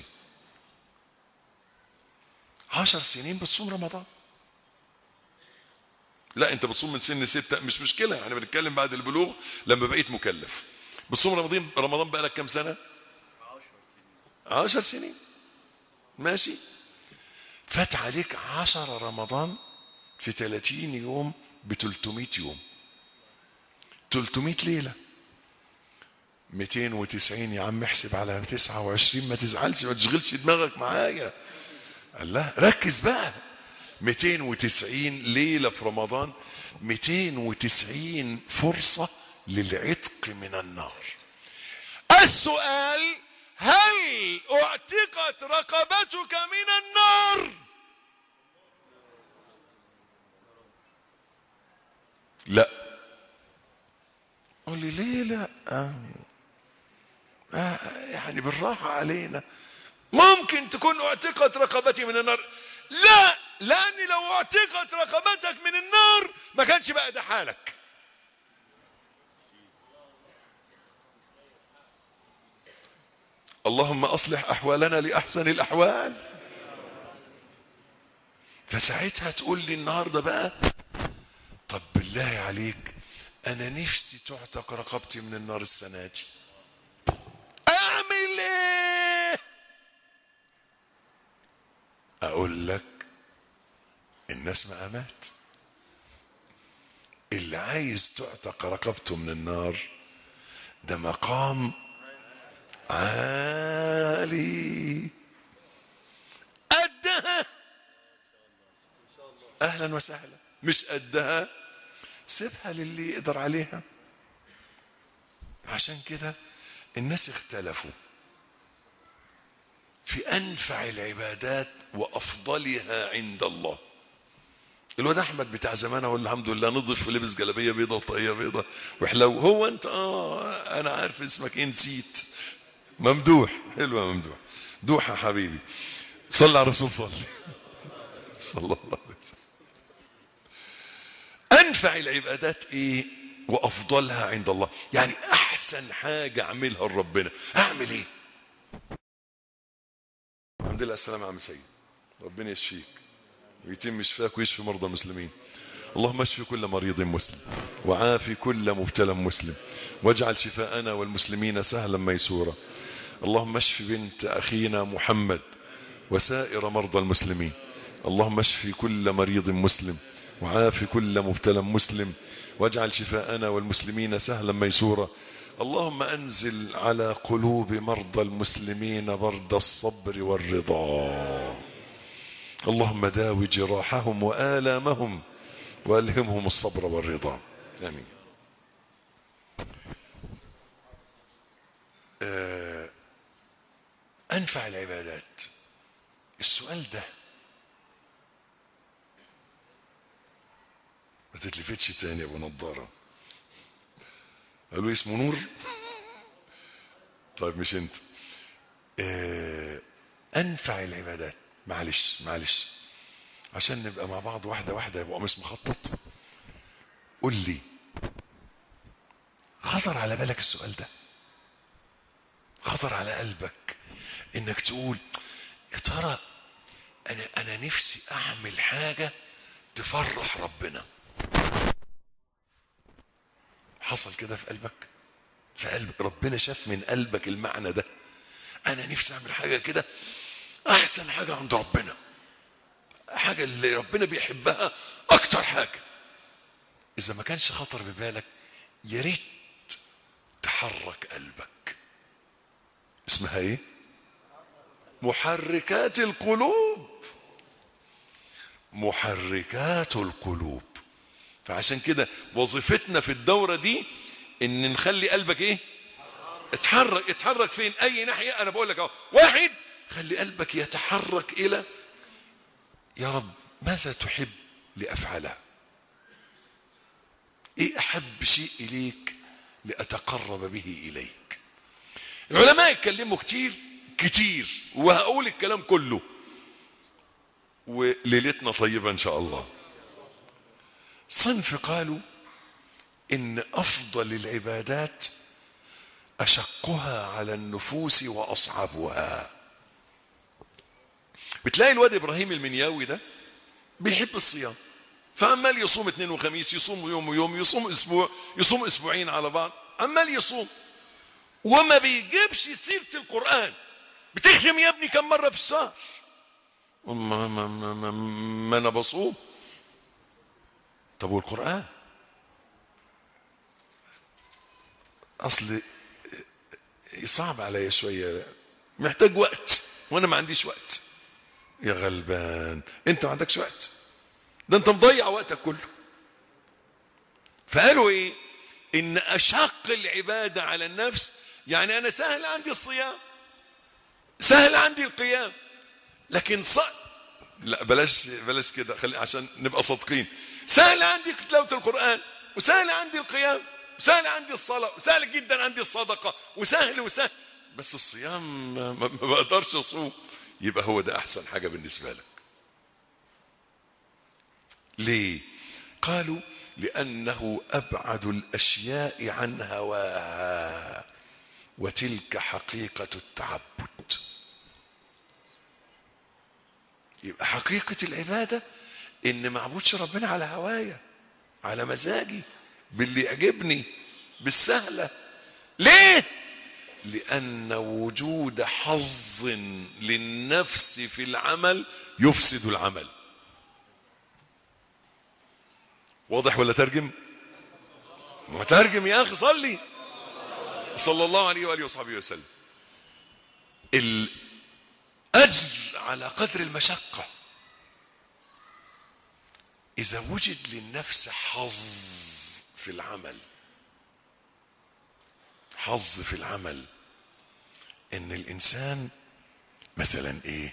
عشر سنين بتصوم رمضان لا انت بتصوم من سن ستة مش مشكلة يعني بنتكلم بعد البلوغ لما بقيت مكلف بتصوم رمضان رمضان بقالك كام سنة عشر سنين ماشي فات عليك عشر رمضان في 30 يوم ب 300 يوم 300 ليلة 290 يا عم احسب على 29 ما تزعلش ما تشغلش دماغك معايا الله ركز بقى 290 ليلة في رمضان 290 فرصة للعتق من النار السؤال هل اعتقت رقبتك من النار لا قول لي ليه لا آه. آه يعني بالراحة علينا ممكن تكون اعتقت رقبتي من النار لا لاني لو اعتقت رقبتك من النار ما كانش بقى ده حالك اللهم اصلح احوالنا لاحسن الاحوال فساعتها تقول لي النهارده بقى طب بالله عليك انا نفسي تعتق رقبتي من النار السنه دي اعمل ايه اقول لك الناس مقامات اللي عايز تعتق رقبته من النار ده مقام عالي قدها اهلا وسهلا مش قدها سيبها للي يقدر عليها عشان كده الناس اختلفوا في انفع العبادات وافضلها عند الله الواد احمد بتاع زمان هو الحمد لله نضف ولبس جلابيه بيضه وطاقيه بيضه وحلو هو انت اه انا عارف اسمك ايه نسيت ممدوح حلو يا ممدوح دوح يا حبيبي صلى على الرسول صلي صلى الله عليه وسلم انفع العبادات ايه وافضلها عند الله يعني احسن حاجه اعملها لربنا اعمل ايه الحمد لله السلامة يا عم سيد ربنا يشفيك ويتم شفاك ويشفي مرضى المسلمين اللهم اشف كل مريض مسلم وعافي كل مبتلى مسلم واجعل شفاءنا والمسلمين سهلا ميسورا اللهم اشف بنت اخينا محمد وسائر مرضى المسلمين اللهم اشف كل مريض مسلم وعافي كل مبتلى مسلم واجعل شفاءنا والمسلمين سهلا ميسورا اللهم انزل على قلوب مرضى المسلمين برد الصبر والرضا اللهم داوي جراحهم وآلامهم وألهمهم الصبر والرضا آمين آه، أنفع العبادات السؤال ده ما تتلفتش تاني يا ابو نضاره قالوا اسمه نور طيب مش انت آه، انفع العبادات معلش معلش عشان نبقى مع بعض واحده واحده يبقى قميص مخطط قول لي خطر على بالك السؤال ده خطر على قلبك انك تقول يا ترى انا انا نفسي اعمل حاجه تفرح ربنا حصل كده في قلبك في قلب ربنا شاف من قلبك المعنى ده انا نفسي اعمل حاجه كده احسن حاجه عند ربنا حاجه اللي ربنا بيحبها اكتر حاجه اذا ما كانش خطر ببالك يا ريت تحرك قلبك اسمها ايه محركات القلوب محركات القلوب فعشان كده وظيفتنا في الدورة دي ان نخلي قلبك ايه اتحرك اتحرك فين اي ناحية انا بقول لك اهو واحد خلي قلبك يتحرك الى يا رب ماذا تحب لافعله ايه احب شيء اليك لاتقرب به اليك العلماء يتكلموا كتير كتير وهقول الكلام كله وليلتنا طيبة إن شاء الله صنف قالوا إن أفضل العبادات أشقها على النفوس وأصعبها بتلاقي الواد إبراهيم المنياوي ده بيحب الصيام فعمال يصوم اثنين وخميس يصوم يوم ويوم يصوم اسبوع يصوم اسبوعين على بعض عمال يصوم وما بيجيبش سيرة القرآن بتختم يا ابني كم مرة في الشهر ما, ما, ما, ما, ما انا بصوم طب والقرآن اصل صعب عليا شوية محتاج وقت وانا ما عنديش وقت يا غلبان انت ما عندكش وقت ده انت مضيع وقتك كله فقالوا ايه ان اشق العبادة على النفس يعني انا سهل عندي الصيام سهل عندي القيام لكن ص... لا بلاش بلاش كده خلي عشان نبقى صادقين سهل عندي تلاوة القرآن وسهل عندي القيام وسهل عندي الصلاة وسهل جدا عندي الصدقة وسهل وسهل بس الصيام ما, ما بقدرش اصوم يبقى هو ده احسن حاجة بالنسبة لك ليه قالوا لأنه أبعد الأشياء عن هواها وتلك حقيقة التعبد يبقى حقيقة العبادة إن ما اعبدش ربنا على هوايا على مزاجي باللي يعجبني بالسهلة ليه؟ لأن وجود حظ للنفس في العمل يفسد العمل واضح ولا ترجم؟ ما ترجم يا أخي صلي صلى الله عليه وآله وصحبه وسلم الأجر على قدر المشقة إذا وجد للنفس حظ في العمل حظ في العمل إن الإنسان مثلا إيه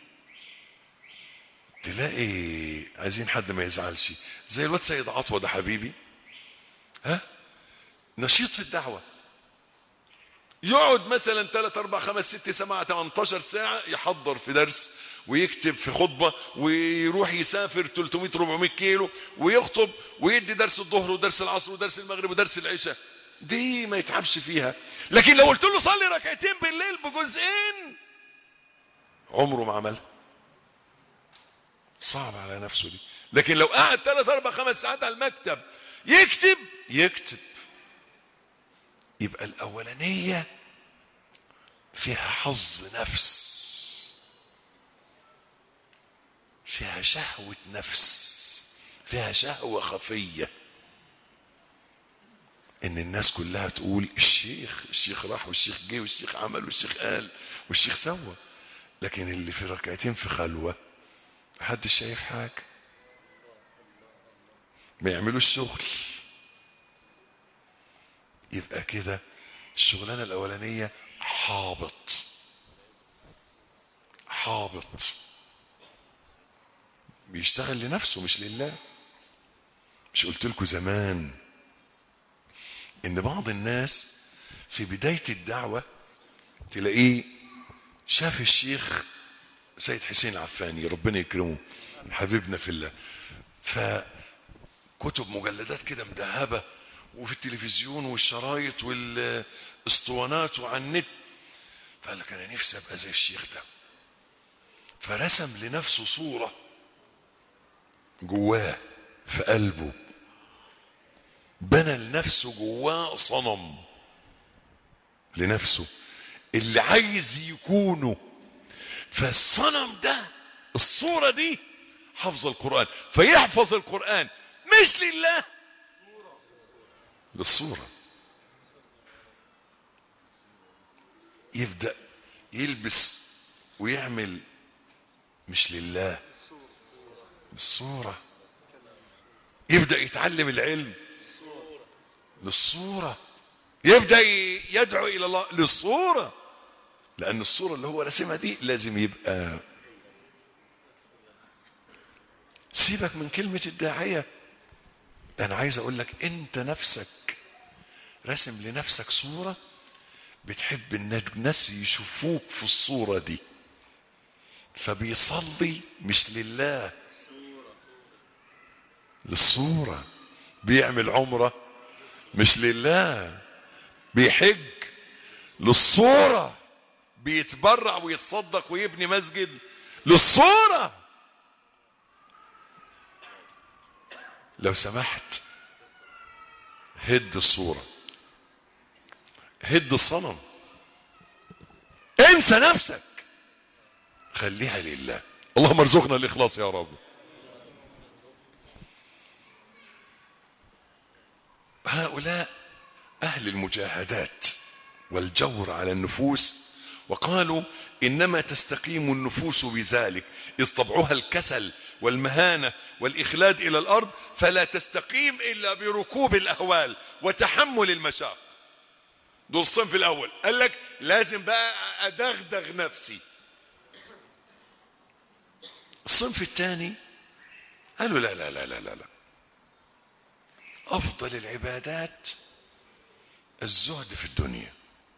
تلاقي عايزين حد ما يزعلش زي الواد سيد عطوة ده حبيبي ها نشيط في الدعوه يقعد مثلا 3 4 5 6 7 18 ساعة يحضر في درس ويكتب في خطبة ويروح يسافر 300 400 كيلو ويخطب ويدي درس الظهر ودرس العصر ودرس المغرب ودرس العشاء دي ما يتعبش فيها لكن لو قلت له صلي ركعتين بالليل بجزئين عمره ما عملها صعب على نفسه دي لكن لو قعد 3 4 5 ساعات على المكتب يكتب يكتب يبقى الأولانية فيها حظ نفس فيها شهوة نفس فيها شهوة خفية إن الناس كلها تقول الشيخ الشيخ راح والشيخ جه والشيخ عمل والشيخ قال والشيخ سوى لكن اللي في ركعتين في خلوة محدش شايف حاجة ما يعملوش شغل يبقى كده الشغلانة الأولانية حابط حابط بيشتغل لنفسه مش لله مش قلت لكم زمان ان بعض الناس في بداية الدعوة تلاقيه شاف الشيخ سيد حسين عفاني ربنا يكرمه حبيبنا في الله فكتب مجلدات كده مذهبة وفي التلفزيون والشرايط والاسطوانات وعلى النت فقال لك انا نفسي ابقى زي الشيخ ده فرسم لنفسه صورة جواه في قلبه بنى لنفسه جواه صنم لنفسه اللي عايز يكونه فالصنم ده الصورة دي حفظ القرآن فيحفظ القرآن مش لله للصورة يبدأ يلبس ويعمل مش لله للصورة يبدأ يتعلم العلم للصورة يبدأ يدعو إلى الله للصورة لأن الصورة اللي هو رسمها دي لازم يبقى سيبك من كلمة الداعية أنا عايز أقول لك أنت نفسك رسم لنفسك صورة بتحب إن الناس يشوفوك في الصورة دي فبيصلي مش لله للصورة بيعمل عمرة مش لله بيحج للصورة بيتبرع ويتصدق ويبني مسجد للصورة لو سمحت هد الصورة هد الصنم انسى نفسك خليها لله اللهم ارزقنا الاخلاص يا رب هؤلاء اهل المجاهدات والجور على النفوس وقالوا انما تستقيم النفوس بذلك اذ طبعها الكسل والمهانه والاخلاد الى الارض فلا تستقيم الا بركوب الاهوال وتحمل المشاق دول الصنف الاول قال لك لازم بقى ادغدغ نفسي الصنف الثاني قالوا لا لا لا لا لا, لا. افضل العبادات الزهد في الدنيا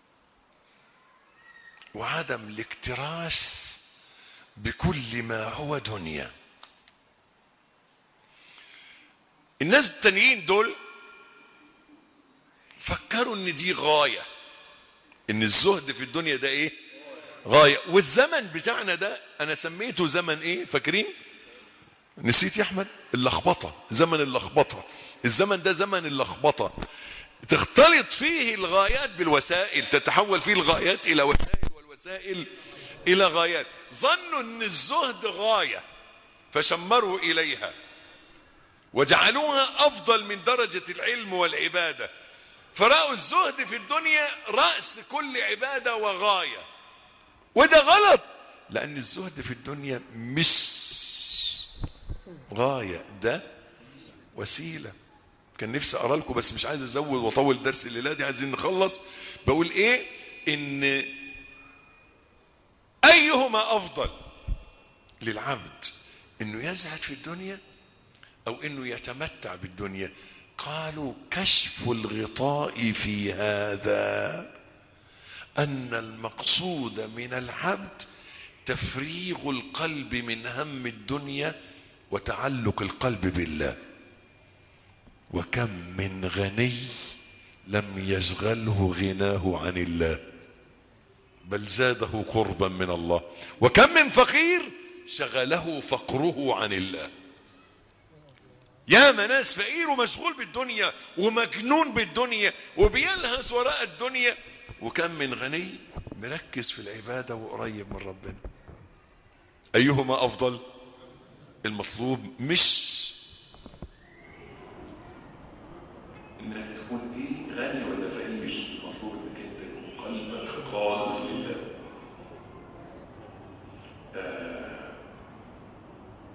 وعدم الاكتراث بكل ما هو دنيا الناس التانيين دول فكروا ان دي غايه ان الزهد في الدنيا ده ايه غايه والزمن بتاعنا ده انا سميته زمن ايه فاكرين نسيت يا احمد اللخبطه زمن اللخبطه الزمن ده زمن اللخبطه تختلط فيه الغايات بالوسائل تتحول فيه الغايات الى وسائل والوسائل الى غايات ظنوا ان الزهد غايه فشمروا اليها وجعلوها افضل من درجه العلم والعباده فرأوا الزهد في الدنيا رأس كل عبادة وغاية وده غلط لأن الزهد في الدنيا مش غاية ده وسيلة كان نفسي أقرأ لكم بس مش عايز أزود وأطول درس الليلة دي عايزين نخلص بقول إيه إن أيهما أفضل للعبد إنه يزهد في الدنيا أو إنه يتمتع بالدنيا قالوا كشف الغطاء في هذا ان المقصود من العبد تفريغ القلب من هم الدنيا وتعلق القلب بالله وكم من غني لم يشغله غناه عن الله بل زاده قربا من الله وكم من فقير شغله فقره عن الله يا ناس فقير ومشغول بالدنيا ومجنون بالدنيا وبيلهث وراء الدنيا وكم من غني مركز في العبادة وقريب من ربنا أيهما أفضل المطلوب مش انك تكون ايه غني ولا فقير المطلوب انك انت يكون قلبك خالص لله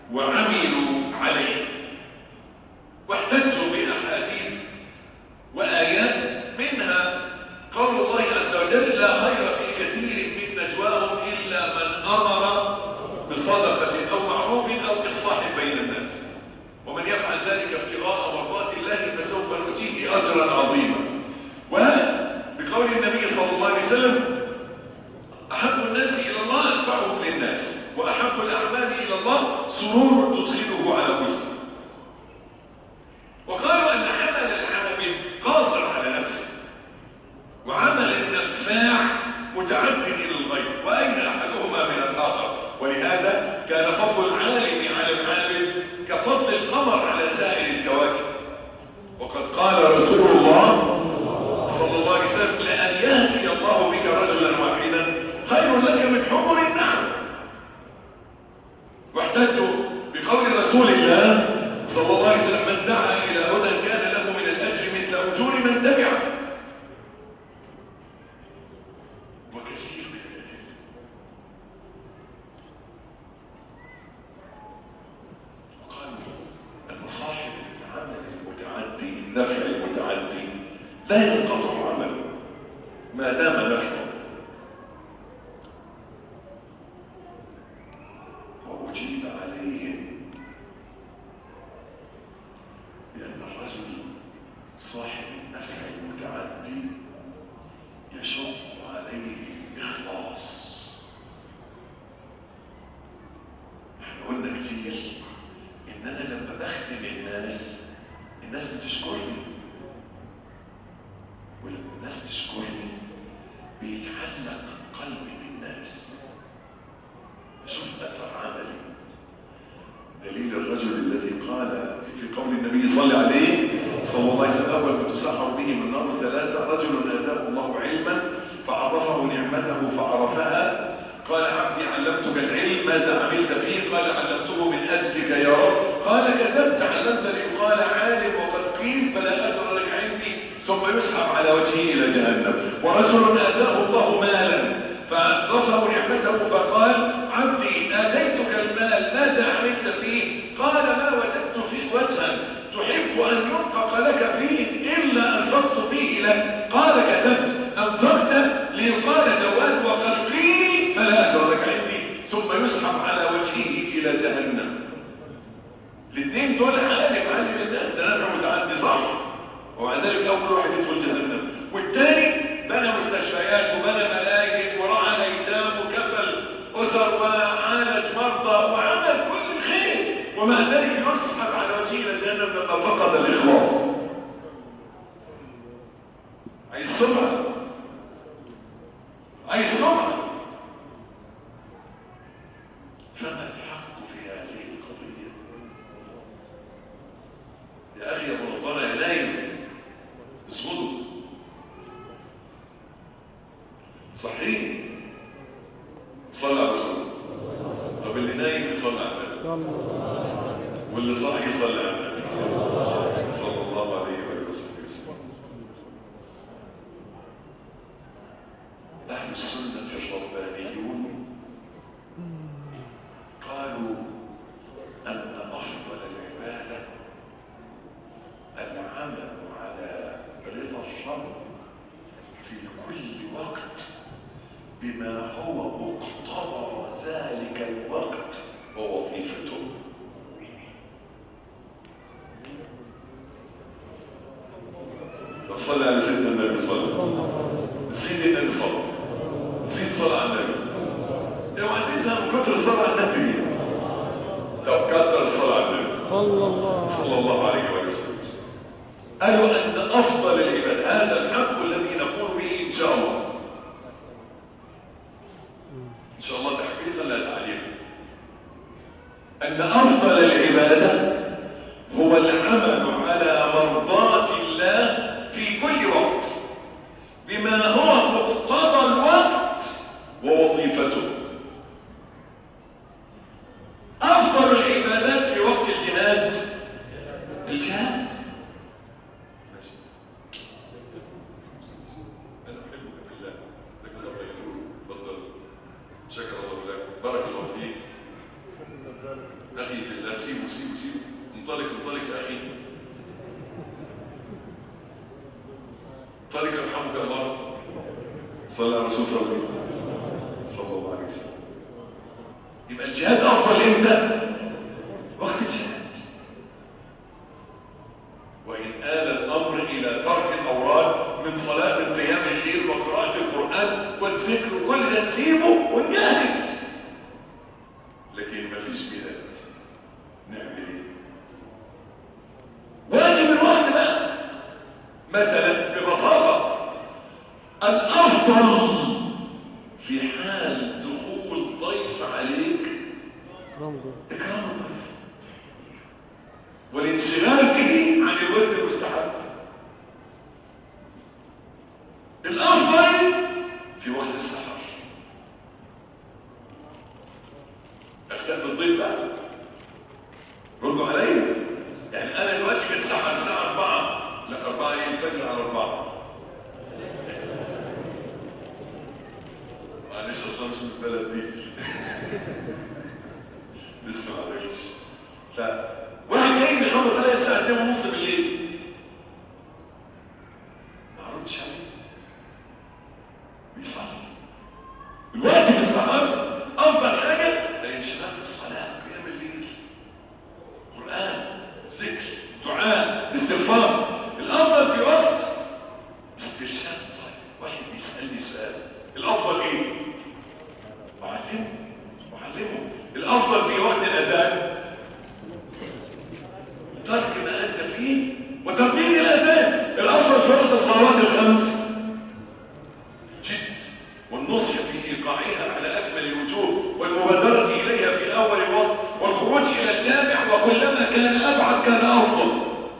وعملوا عليه واحتجوا بأحاديث وآيات منها قول الله عز وجل لا خير في كثير من نجواهم إلا من أمر بصدقة أو معروف أو إصلاح بين الناس ومن يفعل ذلك ابتغاء مرضات الله فسوف نؤتيه أجرا عظيما وبقول النبي صلى الله عليه وسلم أحب الناس إلى الله أنفعهم للناس وأحب الأعمال إلى الله سرور تدخله على مسلم وقالوا أن عمل العامل قاصر على نفسه وعمل النفاع متعد إلى الغير وأين أحدهما من الآخر ولهذا كان فضل العالم على العامل كفضل القمر على سائر الكواكب وقد قال رسول الله صلى الله عليه وسلم لأن يهدي الله بك رجلا واحدا خير لك من حمر النعم واحتجوا بقول رسول الله صلى الله عليه وسلم من دعا إلى هدى كان له من الأجر مثل أجور من تبعه وكثير من الأدلة وقال أن صاحب العمل المتعدي النفع المتعدي لا ينقطع عمله ما دام نفعه وأجيب عليهم بأن الرجل صاحب النفع المتعدي يشق عليه الإخلاص احنا قلنا كتير إن أنا لما بخدم الناس الناس بتشكرني ولما الناس تشكرني بيتعلق قلبي بالناس بشوف أثر عملي دليل الرجل الذي قال في قول النبي صلى عليه صلى الله عليه وسلم أول ما تسحر به من النار ثلاثة رجل آتاه الله علما فعرفه نعمته فعرفها قال عبدي علمتك العلم ماذا عملت فيه قال علمته من أجلك يا رب قال كذبت علمت ليقال عالم وقد قيل فلا أجر لك عندي ثم يسحب على وجهه إلى جهنم ورجل آتاه الله مالا فعرفه نعمته فقال عبدي آتيتك المال ماذا عملت فيه قال ما وجدت فيه وجها تحب أن ينفق لك فيه إلا أنفقت فيه لك قال كذبت أنفقت ليقال جواد وقد قيل فلا أجر لك عندي ثم يسحب على وجهه إلى جهنم الاثنين دول عالم عالم الناس ده نفع متعدي صح ومع ذلك أول واحد يدخل جهنم والثاني بنى مستشفيات وبنى ملاجئ ورعى ايتام وكفل اسر وعالج مرضى وعمل كل الخير ومع ذلك يسحب على وجهه الى جهنم لما فقد الاخلاص عايز سمعه عايز سمعه فما الحق في هذه القضيه يا اخي يا ابو نضاره يا نايم اسكتوا صحيح صلى على رسول طب اللي نايم يصلي على النبي واللي صاحي يصلي على النبي صلى الله عليه وآله وصحبه وسلم أهل السنة الربانيون قالوا أن أفضل العبادة العمل على رضا الرب في كل وقت بما هو مقتضى ذلك الوقت ووظيفته صلى على سيدنا النبي صلى زيد النبي صلى زيد صلى على النبي اوعى تزهق من كتر الصلاة على النبي طب كتر الصلاة على النبي
صلى الله
صلى الله عليه وآله وسلم قالوا أن أفضل العباد هذا الحق الذي نقول به إن شاء الله إن شاء الله تحقيقا لا تعليقا أن أفضل العبادة هو العمل على مرضاة الله في كل وقت بما هو مقتضى الوقت ووظيفته أفضل العبادات في وقت الجهاد الجهاد ماشي. أنا أحبك في الله لكن الله يقول تفضل شكر الله لك بارك الله فيك اخي في الله سيبه سيبه سيبه انطلق انطلق يا اخي انطلق يرحمك الله صلى على الرسول صلى الله عليه وسلم صلى الله عليه وسلم يبقى الجهاد افضل امتى؟ وقت الجهاد وإن آل الأمر إلى ترك الأوراد من صلاة قيام الليل وقراءة القرآن والذكر وكل ده نسيبه ونجاهد لكن مفيش جهاد نعمل ايه؟ واجب الوقت بقى مثلا ببساطة الأفضل في حال دخول ضيف عليك إكرام الضيف والانشغال به عن الود المستحب الافضل في وقت السحر استقبل ضيف بقى ردوا عليا يعني انا دلوقتي في السحر الساعه 4 لا 4 ايه الفجر على 4 معلش اصلا مش من البلد دي لسه ما عرفتش ف واحد جاي بيخبط عليا الساعه 2 ونص بالليل ما اردش عليه بيصلي الوقت في السحر افضل حاجه الانشغال بالصلاه قيام الليل قران ذكر دعاء استغفار الافضل في وقت استرشاد طيب واحد بيسالني سؤال الافضل ايه؟ اعلمه اعلمه الافضل في وقت الاذان ترك ما انت فيه وترديد الاذان الافضل في وقت الصلوات الخمس جد والنصح في ايقاعها على اكمل الوجوه والمبادره اليها في اول الوقت والخروج الى الجامع وكلما كان ابعد كان افضل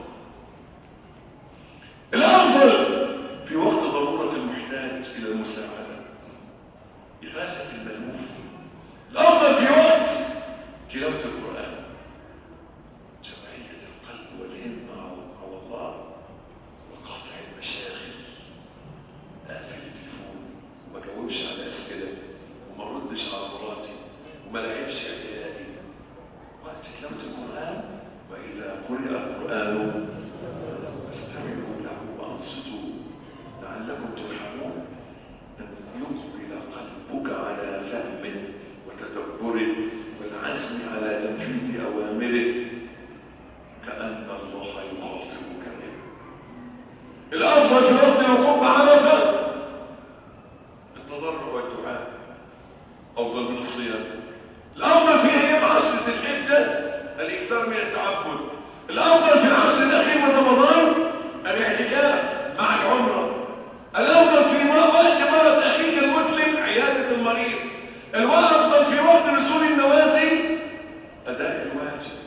الافضل في وقت ضروره المحتاج الى المساعده اغاثه الملهوف الافضل في وقت تلاوه القران جمعية القلب والهمة على الله وقطع المشاغل أقفل التليفون وما جاوبش على أسئلة وما ردش على مراتي وما لعبش عيالي وقت تلاوة القرآن وإذا قرئ القرآن فاستمعوا له وأنصتوا لعلكم ترحمون أن يقبل قلبك على فهمه وتدبره والعزم على تنفيذ أوامره كأن الله يخاطبك به الأفضل في وقت الوقوف بعرفة التضرع والدعاء أفضل من الصيام الأفضل في أيام عشر ذي الحجة الإكثار من التعبد الأفضل في العشر الأخير من رمضان الاعتكاف مع العمرة الأفضل في وقت مرض أخيك المسلم عيادة المريض الأفضل في وقت نزول النوازل أداء الواجب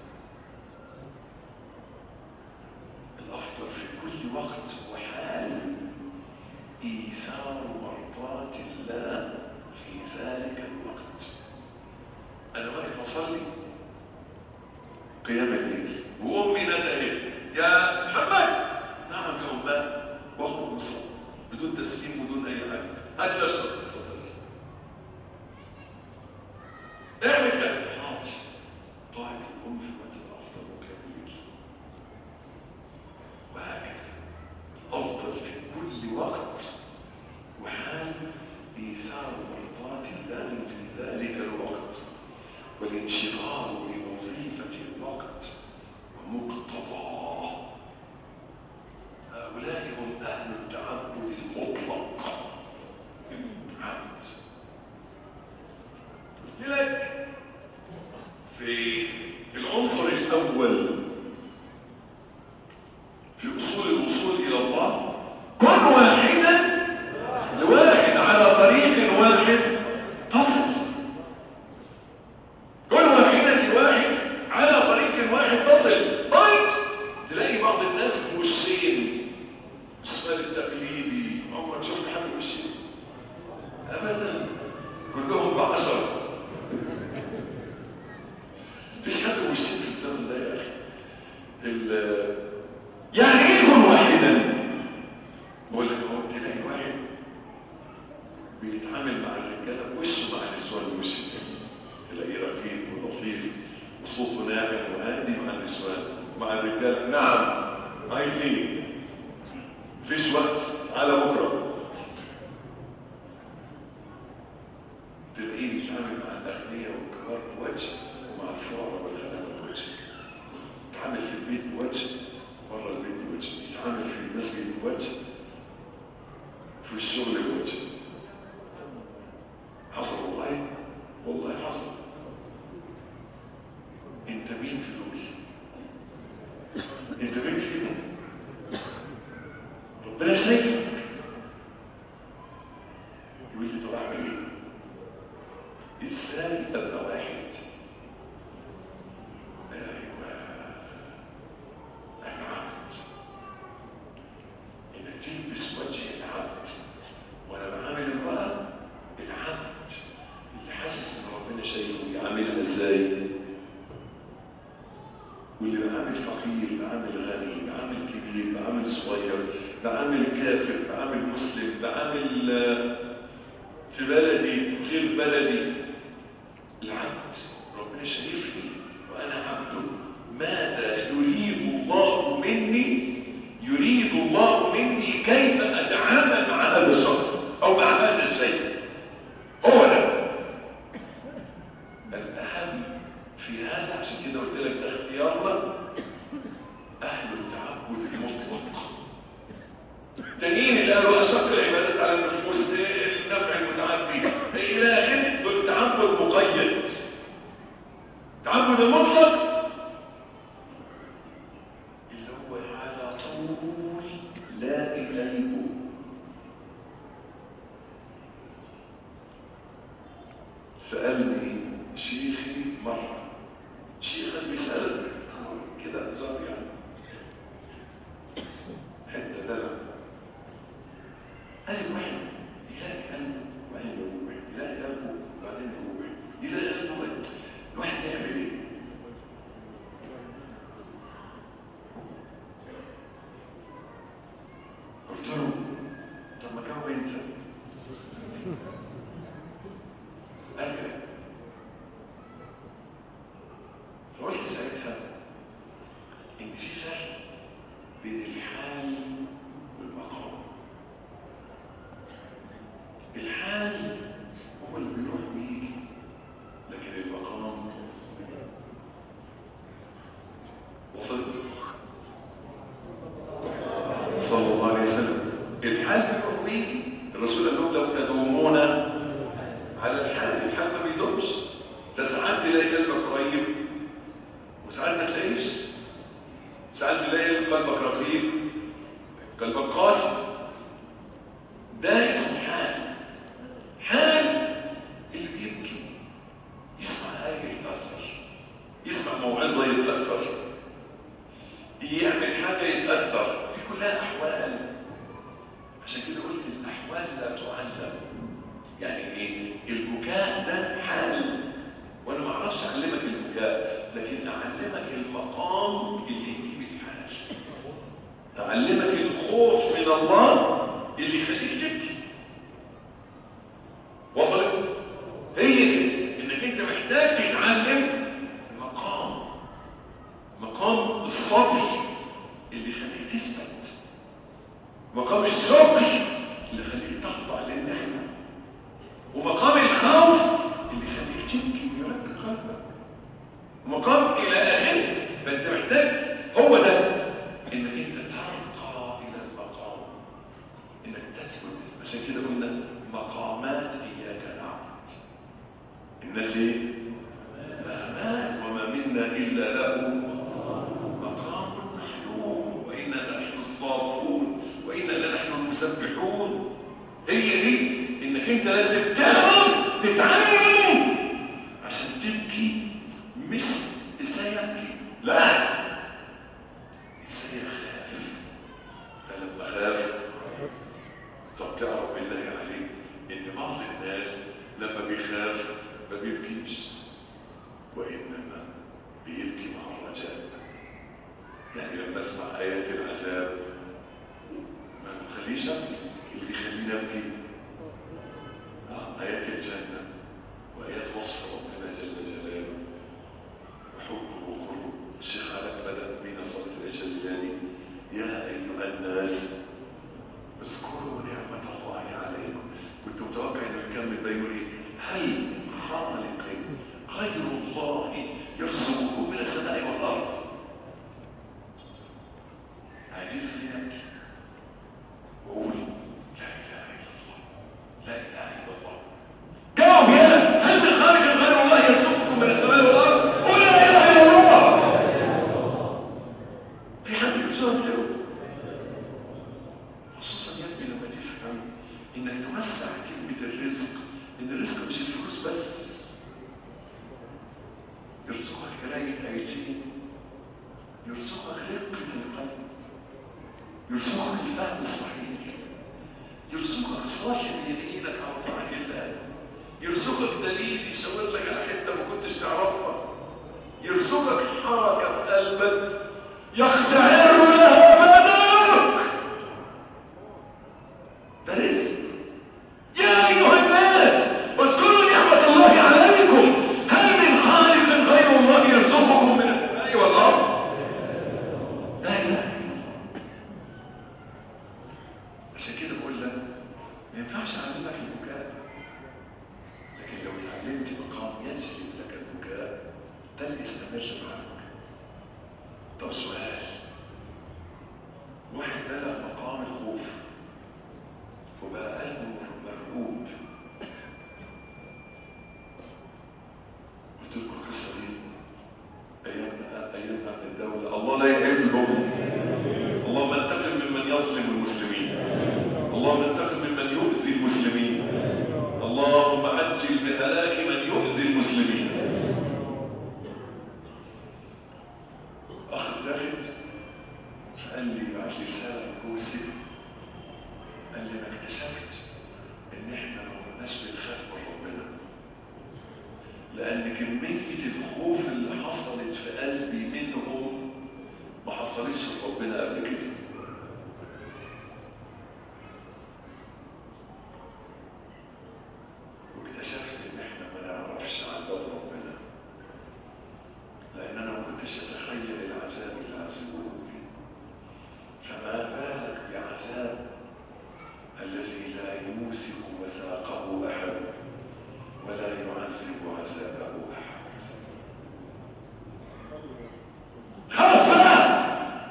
الأفضل في كل وقت وحال إيثار مرضاة الله في ذلك الوقت أنا واقف أصلي قيام الليل وأمي ندهت يا محمد نعم يا أمه وأخرج من الصلاة بدون تسليم بدون أي حاجة هات لي أشرب اتفضل اعمل كده حاضر طاعة الأم في الوقت الأفضل وقيام الليل وهكذا الأفضل في كل وقت وحال إيثار مرضاة الله في ذلك الوقت والانشغال بوظيفة الوقت ومقتضاه هؤلاء هم أهل التعبد المطلق عبد قلت لك في العنصر الأول في أصول الوصول إلى الله كن واحدا لواحد على طريق واحد تصل كن واحدا لواحد على طريق واحد تصل قلت تلاقي بعض الناس وشين السؤال التقليدي عمرك شفت حد وشين أبدا كلهم بعشر مفيش حد وشين في الزمن ده يا أخي ال- يعني ايه يكون واحدا بقول لك هو تلاقي واحد بيتعامل مع الرجاله وشه مع النسوان وش تاني تلاقيه رقيق ولطيف صوته ناعم وهادي مع النسوان مع الرجال نعم عايزين مفيش وقت على بكره تلاقيه بيتعامل مع الاغنياء والكبار بوجه ومع الفقراء والغلابه بوجه يتعامل في البيت بوجه بره البيت بوجه يتعامل في المسجد بوجه في الشغل بوجه حصل والله والله حصل انت مين في دول انت مين فيهم ربنا شايفك يقول لي طب اعمل ايه ازاي ابقى واحد ايوه انا عبد انك تلبس وجه العبد وانا بعامل امراه العبد اللي حاسس ان ربنا شايفه يعاملها ازاي واللي بعامل فقير بعامل غني بعامل كبير بعامل صغير بعامل كافر بعامل مسلم بعامل آه، في بلدي غير بلدي العبد ربنا شايفني وانا عبده ماذا يريد الله مني يريد الله مني كيف اتعامل مع هذا الشخص او مع هذا الشيء هو ده الاهم في هذا عشان كده قلت لك ده اختيارنا اهل التعبد المطلق تانيين اللي قالوا اشق العبادات على النفوس النفع المتعدي الى اخره دول تعبد مقيد التعبد المطلق اللي هو على طول لا قلبه سألني شيخي مرة شيخا بيسألني كده هزار يعني حتة دلع قال لي واحد يلاقي قلبه وبعدين يروح يلاقي قلبه وبعدين يروح يلاقي قلبه وبعدين- الواحد يعمل ايه؟ قلت له طب ما جاوب انت قال لي لا. فقلت ساعتها ان في فرق بين الحال والمقام الحال هو اللي بيروح ويجي لكن المقام وصلت صلى الله عليه وسلم الحال بيروح ويجي الرسول قال لهم لو تدومون على الحال الحال ما بيدومش فساعات تلاقي قلبك قريب وساعات ما تلاقيش ساعات تلاقي قلبك رقيق قلبك قاسي ده اسمه حال حال اللي بيبكي يسمع آية يتأثر يسمع موعظة يتأثر يعمل حاجة يتأثر دي كلها أحوال عشان كده قلت الأحوال لا تعلم يعني ايه البكاء ده حال وانا ما اعرفش اعلمك البكاء لكن اعلمك المقام اللي يجيب الحال اعلمك الخوف من الله اللي يخليك تبكي وصلت هي كده انك انت محتاج تتعلم المقام مقام الصبر اللي يخليك تثبت مقام الشكر اللي يخليك تخضع للنعمه ومقام الخوف اللي يخليك تبكي ويرتب قلبك ومقام الى اخره فانت محتاج هو ده انك انت ترقى الى المقام انك تثبت عشان كده قلنا مقامات اياك نعبد الناس ايه؟ ما مات وما منا الا له مقام معلوم وانا لنحن الصافون وانا لنحن المسبحون هي دي انك انت لازم تعرف تتعلم عشان تبكي مش ازاي ابكي لا ازاي اخاف فلما اخاف طب تعرف بالله عليك ان بعض الناس لما بيخاف ما بيبكيش وانما بيبكي مع الرجاء يعني لما اسمع ايات العذاب ما بتخليش ابكي اللي بيخليني ابكي آه، آيات الجنة وآيات وصف ربنا جل جلاله وحب الشيخ علاء بدأ بنا صلاة العشاء الليلة يا أيها الناس اذكروا نعمة الله عليكم كنت متوقع انه يكمل بيقول هل من خالق غير الله يرزقكم من السماء والارض عايزين خلينا نبكي واقول لا اله الا الله لا اله الا الله جاوب يا هل من خالق غير الله يرزقكم من السماء والارض قل لا اله الا الله في حد يرزقك غيره خصوصا يا ابني لما تفهم انك توسع كلمه الرزق ان الرزق مش الفلوس بس يرزقك قرايه ايتين يرزقك رقه القلب يرزقك الفهم الصحيح يرزقك صاحب يدينك على طاعه الله يرزقك دليل يشاور لك على حته ما كنتش تعرفها يرزقك حركه في قلبك يخسعر له بدنك ده رزق يا ايها الناس اذكروا نعمه الله عليكم هل من خالق غير الله يرزقكم من السماء والارض لا اله الا الله عشان كده بقول لك ما ينفعش اعلمك البكاء لكن لو اتعلمت مقام يجلب لك البكاء ده اللي يستمر معك طب سؤال واحد بلغ مقام الخوف وبقى قلبه مرعوب قلت لكم القصه دي ايام ايام امن الدوله الله لا يعيبهم اللهم انتقم ممن يظلم المسلمين اللهم انتقم ممن يؤذي المسلمين اللهم عجل بهلاك من يؤذي المسلمين اخ تاخد قال لي بعت لي رساله جوه السجن قال لي انا اكتشفت ان احنا ما كناش بنخاف من ربنا لان كميه الخوف اللي حصلت في قلبي منهم ما حصلتش في ربنا قبل كده واكتشفت ان احنا ما نعرفش عذاب ربنا لان انا ما كنتش اتخيل العذاب اللي عذبوه لي فما بالك بعذاب الذي لا يوثق وثاقه احد ولا يعذب عذابه احد خلاص بقى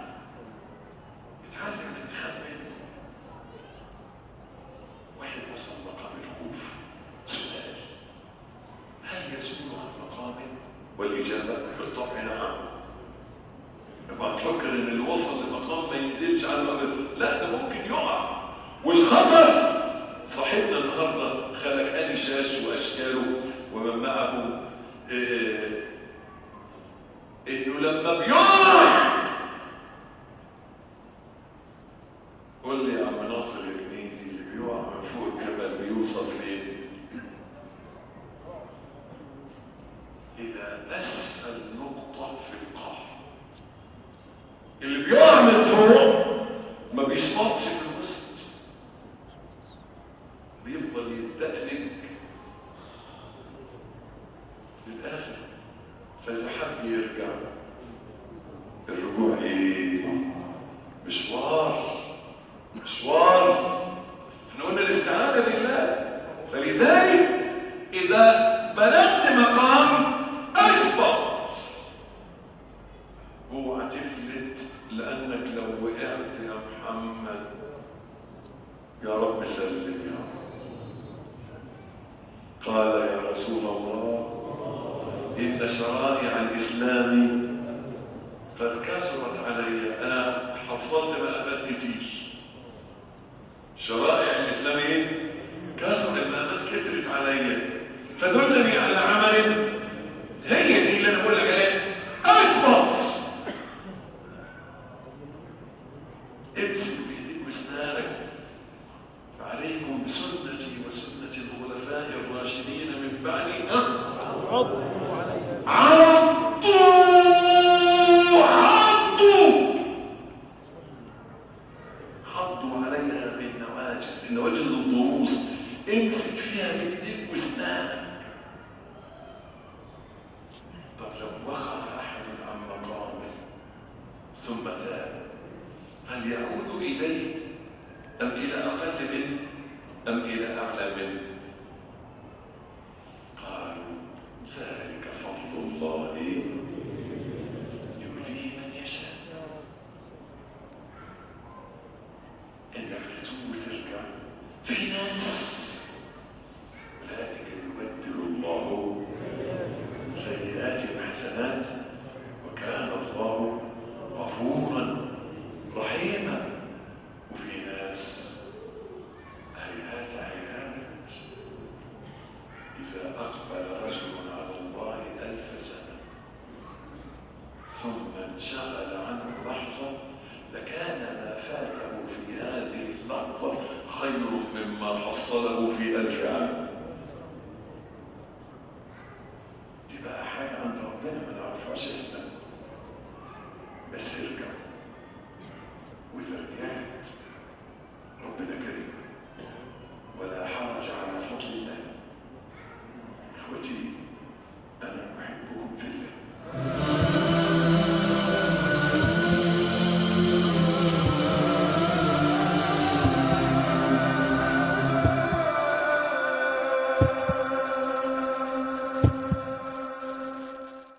اتعلم انك تخاف منه واحد وصل مقام الخوف سؤال هل يزول عن مقامه والاجابه بالطبع نعم اوعى تفكر ان اللي وصل لمقام ما ينزلش عنه ابدا لا ده ممكن يقع والخطر صاحبنا النهارده خلق آل شاش واشكاله ومن معه إيه انه لما بيقع قول لي يا عم ناصر يا جنيدي اللي بيقع من فوق الجبل بيوصل فين؟ إلى أسفل نقطة في القاع اللي بيقع من فوق ما بيشبطش في الوسط بيفضل يتدقلج للآخر فإذا حب يرجع الرجوع إيه؟ مشوار مشوار احنا قلنا الاستعانة بالله فلذلك إذا بلغت مقام أثبت اوعى تفلت لأنك لو وقعت يا محمد يا رب سلم يا رب قال يا رسول الله إن شرائع الإسلام قد كثرت علي أنا حصلت مقامات كتير شرائع الإسلام إيه؟ كثر المقامات كترت علي فدلني على عمل هي دي اللي أنا بقول لك عليها أثبت امسك بإيديك واسنانك فعليكم بسنتي وسنة الخلفاء الراشدين من بعدي ها؟ عضوا عضوا عضوا عليها بالنواجس النواجس الضروس امسك فيها بايديك واسنانك ثم تاب هل يعود إليه أم إلى أقل منه أم إلى أعلى منه قالوا ذلك فضل الله يؤتيه من يشاء انك تتوب وترجع في ناس اولئك يبدل الله سيئاتهم حسنات وكان الله غفورا رحيما وفي ناس هيهات هيهات إذا أقبل رجل على الله ألف سنة ثم انشغل عنه لحظة لكان ما فاته في هذه اللحظة خير مما حصله في ألف عام